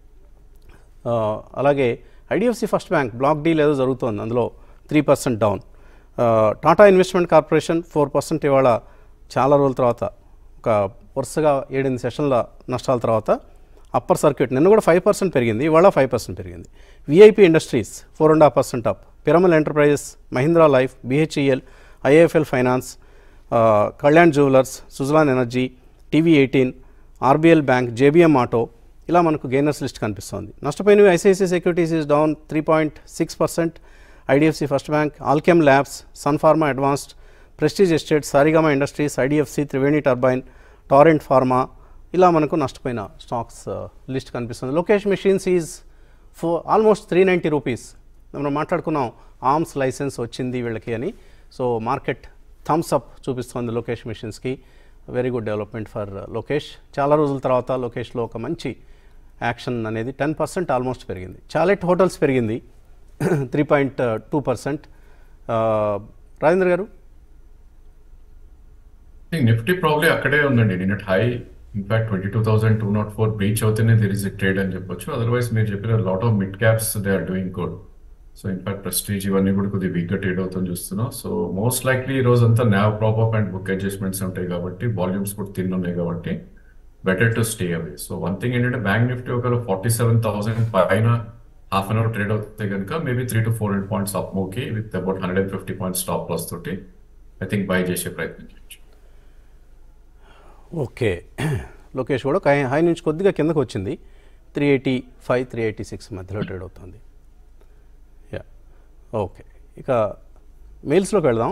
ఆ, అలాగే IDFC first bank block deal ఏదో జరుగుతోంది అందులో త్రీ పర్సెంట్ డౌన్ ఆ, Tata investment corporation four percent ఇవాళ చాలా రోజుల తర్వాత ఒక వరుసగా ఏడెనిమిది సెషన్ల నష్టాల తర్వాత అప్పర్ సర్క్యూట్ నిన్న కూడా ఫైవ్ పర్సెంట్ పెరిగింది ఇవాళ ఫైవ్ పర్సెంట్ పెరిగింది VIP industries four and half percent up Piramal enterprises Mahindra life BHEL IAFL finance ఆ, Kalyan jewellers Suzlon energy TV eighteen RBL bank JBM auto ఇలా మనకు గెయినర్స్ లిస్ట్ కనిపిస్తోంది నష్టపోయినవి ICICI securities is down three point six percent IDFC first bank Alkem labs Sun pharma advanced Prestige estate Saregama industries IDFC Triveni turbine Torrent pharma ఇలా మనకు నష్టపోయిన stocks list కనిపిస్తుంది Lokesh machines is ఫో almost three ninety rupees మనం మాట్లాడుకున్నాం arms licence వచ్చింది వీళ్ళకి అని సో మార్కెట్ థమ్స్ అప్ చూపిస్తుంది లోకేష్ మెషిన్స్కి very good development for Lokesh చాలా రోజుల తర్వాత లోకేష్లో ఒక మంచి యాక్షన్ అనేది టెన్ పర్సెంట్ ఆల్మోస్ట్ పెరిగింది చాలెట్ హోటల్స్ పెరిగింది three point two percent Rajendra గారు నిఫ్టీ ప్రాబ్లీ అక్కడే ఉందండి నిన్నటి high in fact twenty two thousand two not four breach అవుతేనే దిర్ ఇస్ ట్రేడ్ అని చెప్పొచ్చు అదర్వైజ్ మీరు చెప్పిన lot of mid caps they are doing good so in fact Prestige ఇవన్నీ కూడా కొద్దిగా వీక్గా ట్రేడ్ అవుతుంది చూస్తున్నాం సో మోస్ట్ లైక్లీ ఈ రోజు అంతా NAV prop up and book adjustments ఉంటాయి కాబట్టి వాల్యూమ్స్ కూడా తిన్ ఉన్నాయి కాబట్టి better to stay away so one thing ఏంటంటే బ్యాంక్ నిఫ్టీ ఒకవేళ ఫార్టీ సెవెన్ థౌసండ్ పైన హాఫ్ అన్ అవర్ ట్రేడ్ అవుతే కనుక maybe three to four hundred points up మూకి with about hundred and fifty points stop loss తోటి I think buy చేసే ప్రయత్నం చేయొచ్చు ఓకే లోకేష్ కూడా ఒక హై నుంచి కొద్దిగా కిందకు వచ్చింది three eighty five three eighty six మధ్యలో ట్రేడ్ అవుతుంది యా ఓకే ఇక మెయిల్స్లోకి వెళ్దాం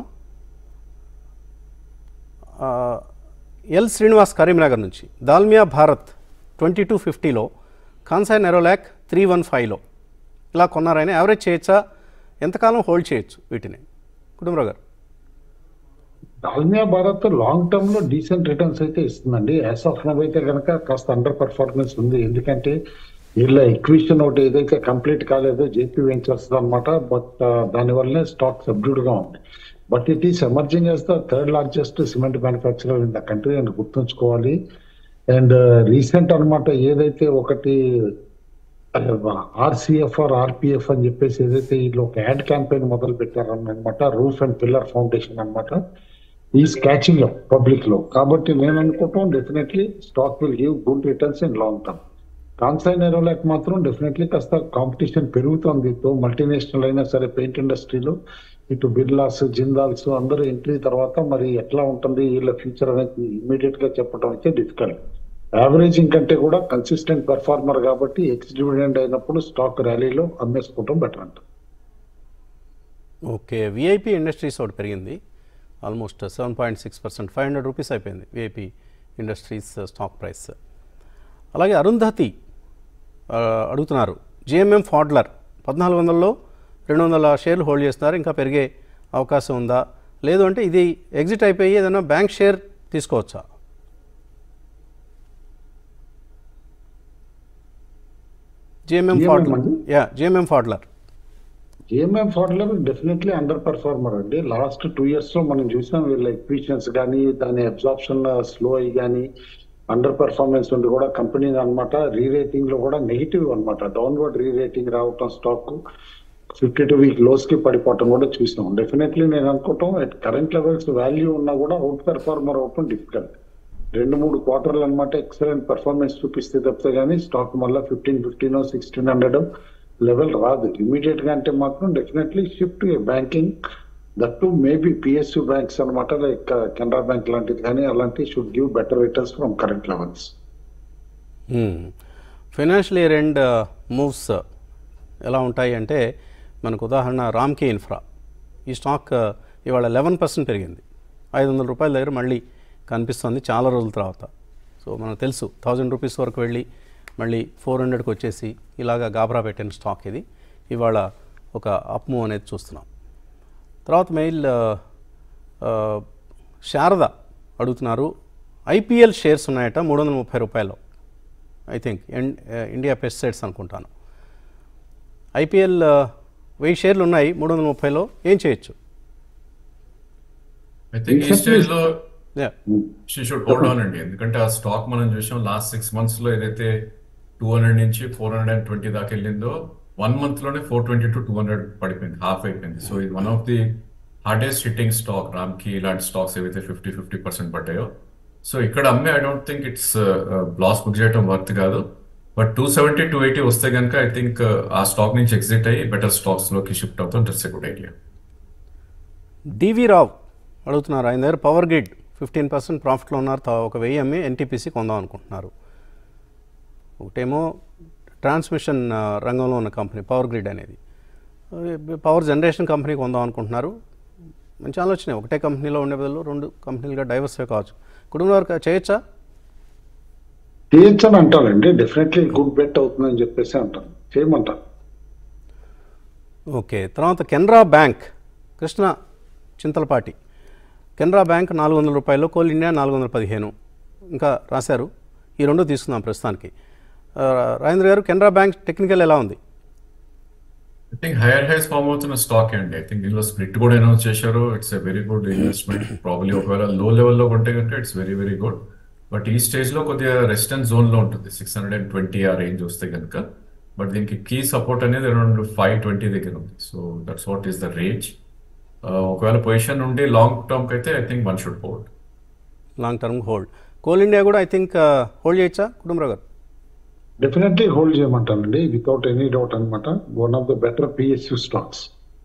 ఆ, ఎల్ శ్రీనివాస్ కరీంనగర్ నుంచి దాల్మియా భారత్ ట్వంటీ టూ ఫిఫ్టీలో కాన్సాయ్ నెరోలాక్ త్రీ వన్ ఫైవ్లో ఇలా కొన్నారైనా యావరేజ్ చేయొచ్చా ఎంతకాలం హోల్డ్ చేయొచ్చు వీటిని కుటుంబరావు గారు దాల్మియా భారత్ లాంగ్ టర్మ్ లో డీసెంట్ రిటర్న్స్ అయితే ఇస్తుందండి యాజ్ ఆఫ్ నవ్ అయితే కనుక కాస్త అండర్ పర్ఫార్మెన్స్ ఉంది ఎందుకంటే వీళ్ళ ఎక్విషన్ ఒకటి ఏదైతే కంప్లీట్ కాలేదో జేపీ వెంచర్స్ అనమాట బట్ దానివల్లనే స్టాక్ సబ్డ్యూడ్ గా ఉంది but it is emerging as the third largest cement manufacturer in the country అని గుర్తుంచుకోవాలి అండ్ రీసెంట్ అన్నమాట ఏదైతే ఒకటి ఆర్సిఎఫ్ఆర్ ఆర్పిఎఫ్ అని చెప్పేసి ఏదైతే వీళ్ళు ఒక యాడ్ క్యాంపెయిన్ మొదలు పెట్టారన్నమాట రూఫ్ అండ్ పిల్లర్ ఫౌండేషన్ అన్నమాట ఈ స్కాచింగ్ అప్ పబ్లిక్ లో కాబట్టి నేను అనుకుంటాం definitely stock will give good returns in long term Kansai Nerolac మాత్రం డెఫినెట్లీ కాస్త కాంపిటీషన్ పెరుగుతుంది తో మల్టీనేషనల్ అయినా సరే పెయింట్ ఇండస్ట్రీలో ఇటు బిర్లాస్ జిందాల్స్ అందరూ ఎంట్రీ తర్వాత మరి ఎట్లా ఉంటుంది వీళ్ళ ఫ్యూచర్ అనేది ఇమీడియట్ గా చెప్పడం అయితే డిఫికల్ట్ యావరేజింగ్ కంటే కూడా కన్సిస్టెంట్ పెర్ఫార్మర్ కాబట్టి ఎక్స్ డివిడెండ్ అయినప్పుడు స్టాక్ ర్యాలీలో అమ్మేసుకోవడం బెటర్ అంట ఓకే విఐపి ఇండస్ట్రీస్ ఒకటి పెరిగింది almost seven point six percent five hundred rupees అయిపోయింది విఐపి ఇండస్ట్రీస్ స్టాక్ ప్రైస్ అలాగే అరుంధతి ఆ, అడుగుతున్నారు జిఎంఎం ఫాడ్లర్ పద్నాలుగు వందలలో రెండు వందల షేర్లు హోల్డ్ చేస్తున్నారు ఇంకా పెరిగే అవకాశం ఉందా లేదు అంటే ఇది ఎగ్జిట్ అయిపోయి ఏదైనా బ్యాంక్ షేర్ తీసుకోవచ్చా జిఎంఎం GMM ఫాడ్లర్ అండి? Yeah GMM Pfaudler GMM Pfaudler definitely underperformer అండి లాస్ట్ టూ ఇయర్స్ లో మనం చూసాం వీళ్ళ ఎక్విషన్స్ కానీ దాని అబ్జార్ప్షన్ స్లో అయ్యి కానీ అండర్ పర్ఫార్మెన్స్ ఉండి కూడా కంపెనీ అన్నమాట రీ రేటింగ్ లో కూడా నెగిటివ్ అన్నమాట డౌన్వర్డ్ రీ రేటింగ్ రావటం stock fifty two week lows కి పడిపోవటం కూడా చూసాం డెఫినెట్లీ నేను అనుకుంటాం ఎట్ కరెంట్ లెవెల్స్ వాల్యూ ఉన్నా కూడా అవుట్ పెర్ఫార్మర్ అవటం డిఫికల్ట్ రెండు మూడు క్వార్టర్లు అనమాట ఎక్సలెంట్ పెర్ఫార్మెన్స్ చూపిస్తే తప్పితే కానీ స్టాక్ మళ్ళీ fifteen fifteen sixteen hundred level రాదు ఇమీడియట్ గా అంటే మాత్రం definitely shift banking that to maybe PSU banks అనమాట లైక్ కెనరా బ్యాంక్ లాంటిది కానీ అలాంటి should give better returns from current levels financial year end moves ఎలా ఉంటాయి అంటే మనకు ఉదాహరణ రామ్కే ఇన్ఫ్రా ఈ స్టాక్ uh, ఇవాళ లెవెన్ పర్సెంట్ పెరిగింది ఐదు వందల రూపాయల దగ్గర మళ్ళీ కనిపిస్తుంది చాలా రోజుల తర్వాత సో మనకు తెలుసు థౌజండ్ రూపీస్ వరకు వెళ్ళి మళ్ళీ ఫోర్ హండ్రెడ్కి వచ్చేసి ఇలాగా గాబరా పెట్టిన స్టాక్ ఇది ఇవాళ ఒక అప్ మూవ్ అనేది చూస్తున్నాం తర్వాత మెయిల్ ఆ, ఆ, శారద అడుగుతున్నారు ఐపీఎల్ షేర్స్ ఉన్నాయట మూడు వందల ముప్పై రూపాయలు ఐ థింక్ ఇండియా పెస్టిసైడ్స్ అనుకుంటాను ఐపీఎల్ వెయ్యి షేర్లు ఉన్నాయి మూడు వందల ముప్పైలో ఏం చేయొచ్చు ఐ థింక్ ఈ స్టేజ్ లో yeah she should hold on అండి ఎందుకంటే ఆ స్టాక్ మనం చూసాం లాస్ట్ సిక్స్ మంత్స్ లో ఏదైతే టూ హండ్రెడ్ నుంచి ఫోర్ హండ్రెడ్ అండ్ ట్వంటీ దాకా వెళ్ళిందో వన్ మంత్ లోనే four twenty to two hundred పడిపోయింది హాఫ్ అయిపోయింది సో ఇది one of the hardest hitting stock Ram కి ఇలాంటి స్టాక్స్ ఏవైతే ఫిఫ్టీ ఫిఫ్టీ పర్సెంట్ పడ్డాయో సో ఇక్కడ అమ్మే I don't think it's loss book చేయడం వర్త్ కాదు but two seventy two eighty వస్తే కనుక ఐ థింక్ ఆ స్టాక్ నుంచి ఎగ్జిట్ అయ్యి బెటర్ స్టాక్స్ లోకి షిఫ్ట్ అవుతాం that's a good idea DV Rao అడుగుతున్నారు ఆయన దగ్గర పవర్ గ్రిడ్ ఫిఫ్టీన్ పర్సెంట్ ప్రాఫిట్లో ఉన్నారు తా- ఒక వెయ్యి అమ్మి ఎన్టీపీసీ కొందాం అనుకుంటున్నారు ఒకటేమో ట్రాన్స్మిషన్ ఆ, రంగంలో ఉన్న కంపెనీ పవర్ గ్రిడ్ అనేది ఆ, పవర్ జనరేషన్ కంపెనీ కొందాం అనుకుంటున్నారు మంచి ఆలోచనే ఒకటే కంపెనీలో ఉండే బదులు రెండు కంపెనీలుగా డైవర్సిఫై కావచ్చు కుటుంబం వరకు చేయొచ్చా చేయొచ్చు అని అంటారండి డెఫినెట్లీ గుడ్ బెట్ అవుతుందని చెప్పేసి అంటాను చేయమంటారు ఓకే తర్వాత కెనరా బ్యాంక్ కృష్ణ చింతలపాటి కెనరా బ్యాంక్ నాలుగు వందల రూపాయలు కోల్ ఇండియా నాలుగు వందల పదిహేను ఇంకా రాశారు ఈ రెండు తీసుకుందాం ప్రస్తుతానికి ఆ, రాజేంద్ర గారు కెనరా బ్యాంక్ టెక్నికల్ ఎలా ఉంది I think higher highs form అవుతున్న స్టాక్ అండి ఐ థింక్ దీనిలో స్ప్లిట్ కూడా అనౌన్స్ చేశారు it's a very good investment probably ఒకవేళ లో లెవెల్లో కొంటే కనుక it's very very good but ఈ స్టేజ్ లో కొద్దిగా రెసిస్టెన్స్ జోన్ లో ఉంటుంది సిక్స్ హండ్రెడ్ అండ్ ట్వంటీ ఆ రేంజ్ వస్తే కనుక బట్ దీనికి కీ సపోర్ట్ అనేది అరౌండ్ ఫైవ్ ట్వంటీ దగ్గర ఉంది so that's what is the range ఒకవేళ పొజిషన్ ఉండి లాంగ్ టర్మ్ అయితే I think one should hold long term hold coal India కూడా ఐ థింక్ హోల్డ్ చేయొచ్చా కుటుంబరావు గారు డెఫినెట్లీ హోల్డ్ చేయమంటానండి వితౌట్ ఎనీ డౌట్ అనమాట one of the better PSU stocks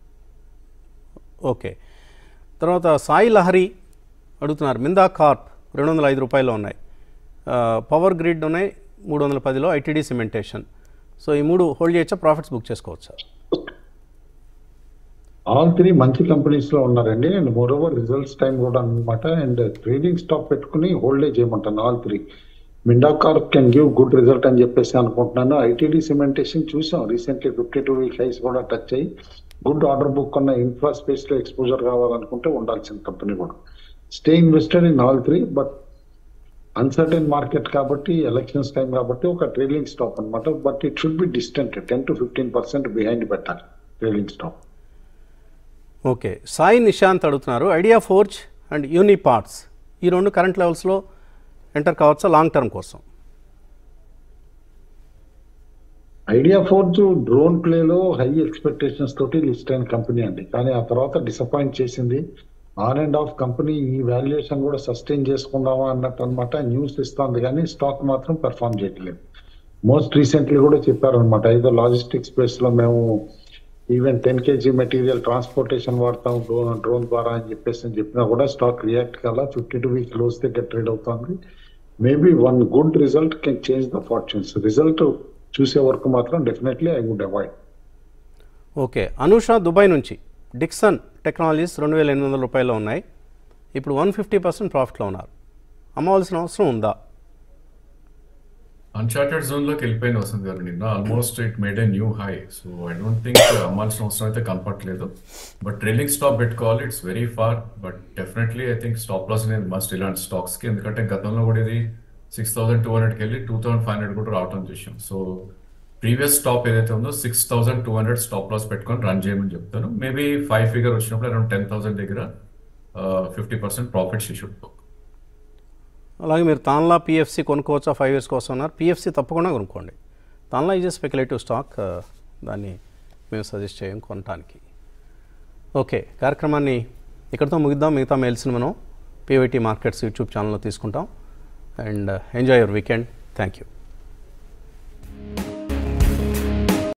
okay తర్వాత సాయి లహరి అడుగుతున్నారు మిందా Corp రెండు వందల ఐదు రూపాయలు ఉన్నాయి ఆ, పవర్ గ్రిడ్ ఉన్నాయి మూడు వందల పదిలో ఐటీడీ సిమెంటేషన్ సో ఈ మూడు హోల్డ్ చేయొచ్చా ప్రాఫిట్స్ బుక్ చేసుకోవచ్చా ఆల్ త్రీ మంచి కంపెనీస్ లో ఉన్నారండి and moreover results time కూడా అనమాట అండ్ ట్రేడింగ్ స్టాక్ పెట్టుకుని హోల్డే చేయమంటాను all three Minda corp can give good result అని చెప్పేసి అనుకుంటున్నాను ఐటీడీ సిమెంటేషన్ చూసాం recently fifty two week highs కూడా టచ్ అయ్యి గుడ్ ఆర్డర్ బుక్ ఉన్న ఇన్ఫ్రా స్పేస్ లో ఎక్స్పోజర్ కావాలనుకుంటే ఉండాల్సిన కంపెనీ కూడా stay invested in all three but uncertain market కాబట్టి ఎలక్షన్స్ టైం కాబట్టి ఒక ట్రేలింగ్ స్టాక్ అన్నమాట but it should be distant ten to fifteen percent behind పెట్టాలి trailing stock okay Sai Nishant అడుగుతున్నారు idea forge and Uniparts ఈ రెండు current లెవెల్స్లో enter కావచ్చా లాంగ్ టర్మ్ కోసం ఐడియా ఫోర్జ్ డ్రోన్ ప్లేలో హై ఎక్స్పెక్టేషన్స్ తోటి లిస్ట్ అయిన కంపెనీ అండి కానీ ఆ తర్వాత డిసప్పాయింట్ చేసింది ఆన్ అండ్ ఆఫ్ కంపెనీ ఈ వాల్యుయేషన్ కూడా సస్టైన్ చేసుకుందామా అన్నట్టు అనమాట న్యూస్ ఇస్తుంది కానీ స్టాక్ మాత్రం పెర్ఫామ్ చేయట్లేదు మోస్ట్ రీసెంట్లీ కూడా చెప్పారనమాట ఏదో లాజిస్టిక్ స్పేస్ లో మేము even ten KG material transportation వాడతాం డ్రోన్ డ్రోన్ ద్వారా అని చెప్పేసి అని చెప్పినా కూడా స్టాక్ రియాక్ట్ కల్లా ఫిఫ్టీ టూ వీక్ క్లోజ్ దగ్గర ట్రేడ్ అవుతుంది maybe one good result can change the fortunes result చూసే వరకు మాత్రం definitely I would avoid okay Anusha Dubai నుంచి డిక్సన్ టెక్నాలజీస్ రెండు వేల ఎనిమిది వందల రూపాయలు ఉన్నాయి ఇప్పుడు వన్ ఫిఫ్టీ పర్సెంట్ ప్రాఫిట్లో ఉన్నారు అమ్మవలసిన అవసరం ఉందా అన్చార్టెడ్ జోన్ లోకి వెళ్ళిపోయింది వస్తుంది గారు నిన్న almost it made a new high so I don't think అమ్మాల్సిన అవసరం అయితే కనపట్లేదు బట్ ట్రైలింగ్ స్టాప్ పెట్టుకోవాలి it's very far but definitely I think stop loss అనేది మస్ట్ ఇలాంటి స్టాక్స్ కి ఎందుకంటే గతంలో కూడా ఇది సిక్స్ థౌసండ్ టూ హండ్రెడ్కి వెళ్ళి టూ థౌసండ్ ఫైవ్ హండ్రెడ్ కూడా రావటం చూసాం సో ప్రీవియస్ స్టాప్ ఏదైతే ఉందో six thousand two hundred stop loss పెట్టుకొని రన్ చేయమని చెప్తాను మేబీ ఫైవ్ ఫిగర్ వచ్చినప్పుడు అరౌండ్ టెన్ థౌసండ్ దగ్గర fifty percent profits should book అలాగే మీరు తాన్లా పిఎఫ్సి కొనుక్కోవచ్చా ఫైవ్ ఇయర్స్ కోసం అన్నారు పిఎఫ్సి తప్పకుండా కొనుక్కోండి తాన్లా ఈజ్ స్పెక్యులేటివ్ స్టాక్ దాన్ని మేము సజెస్ట్ చేయం కొనటానికి ఓకే కార్యక్రమాన్ని ఇక్కడితో ముగిద్దాం మిగతా మెయిల్స్ని మనం పీవైటీ మార్కెట్స్ యూట్యూబ్ ఛానల్లో తీసుకుంటాం and enjoy your weekend thank you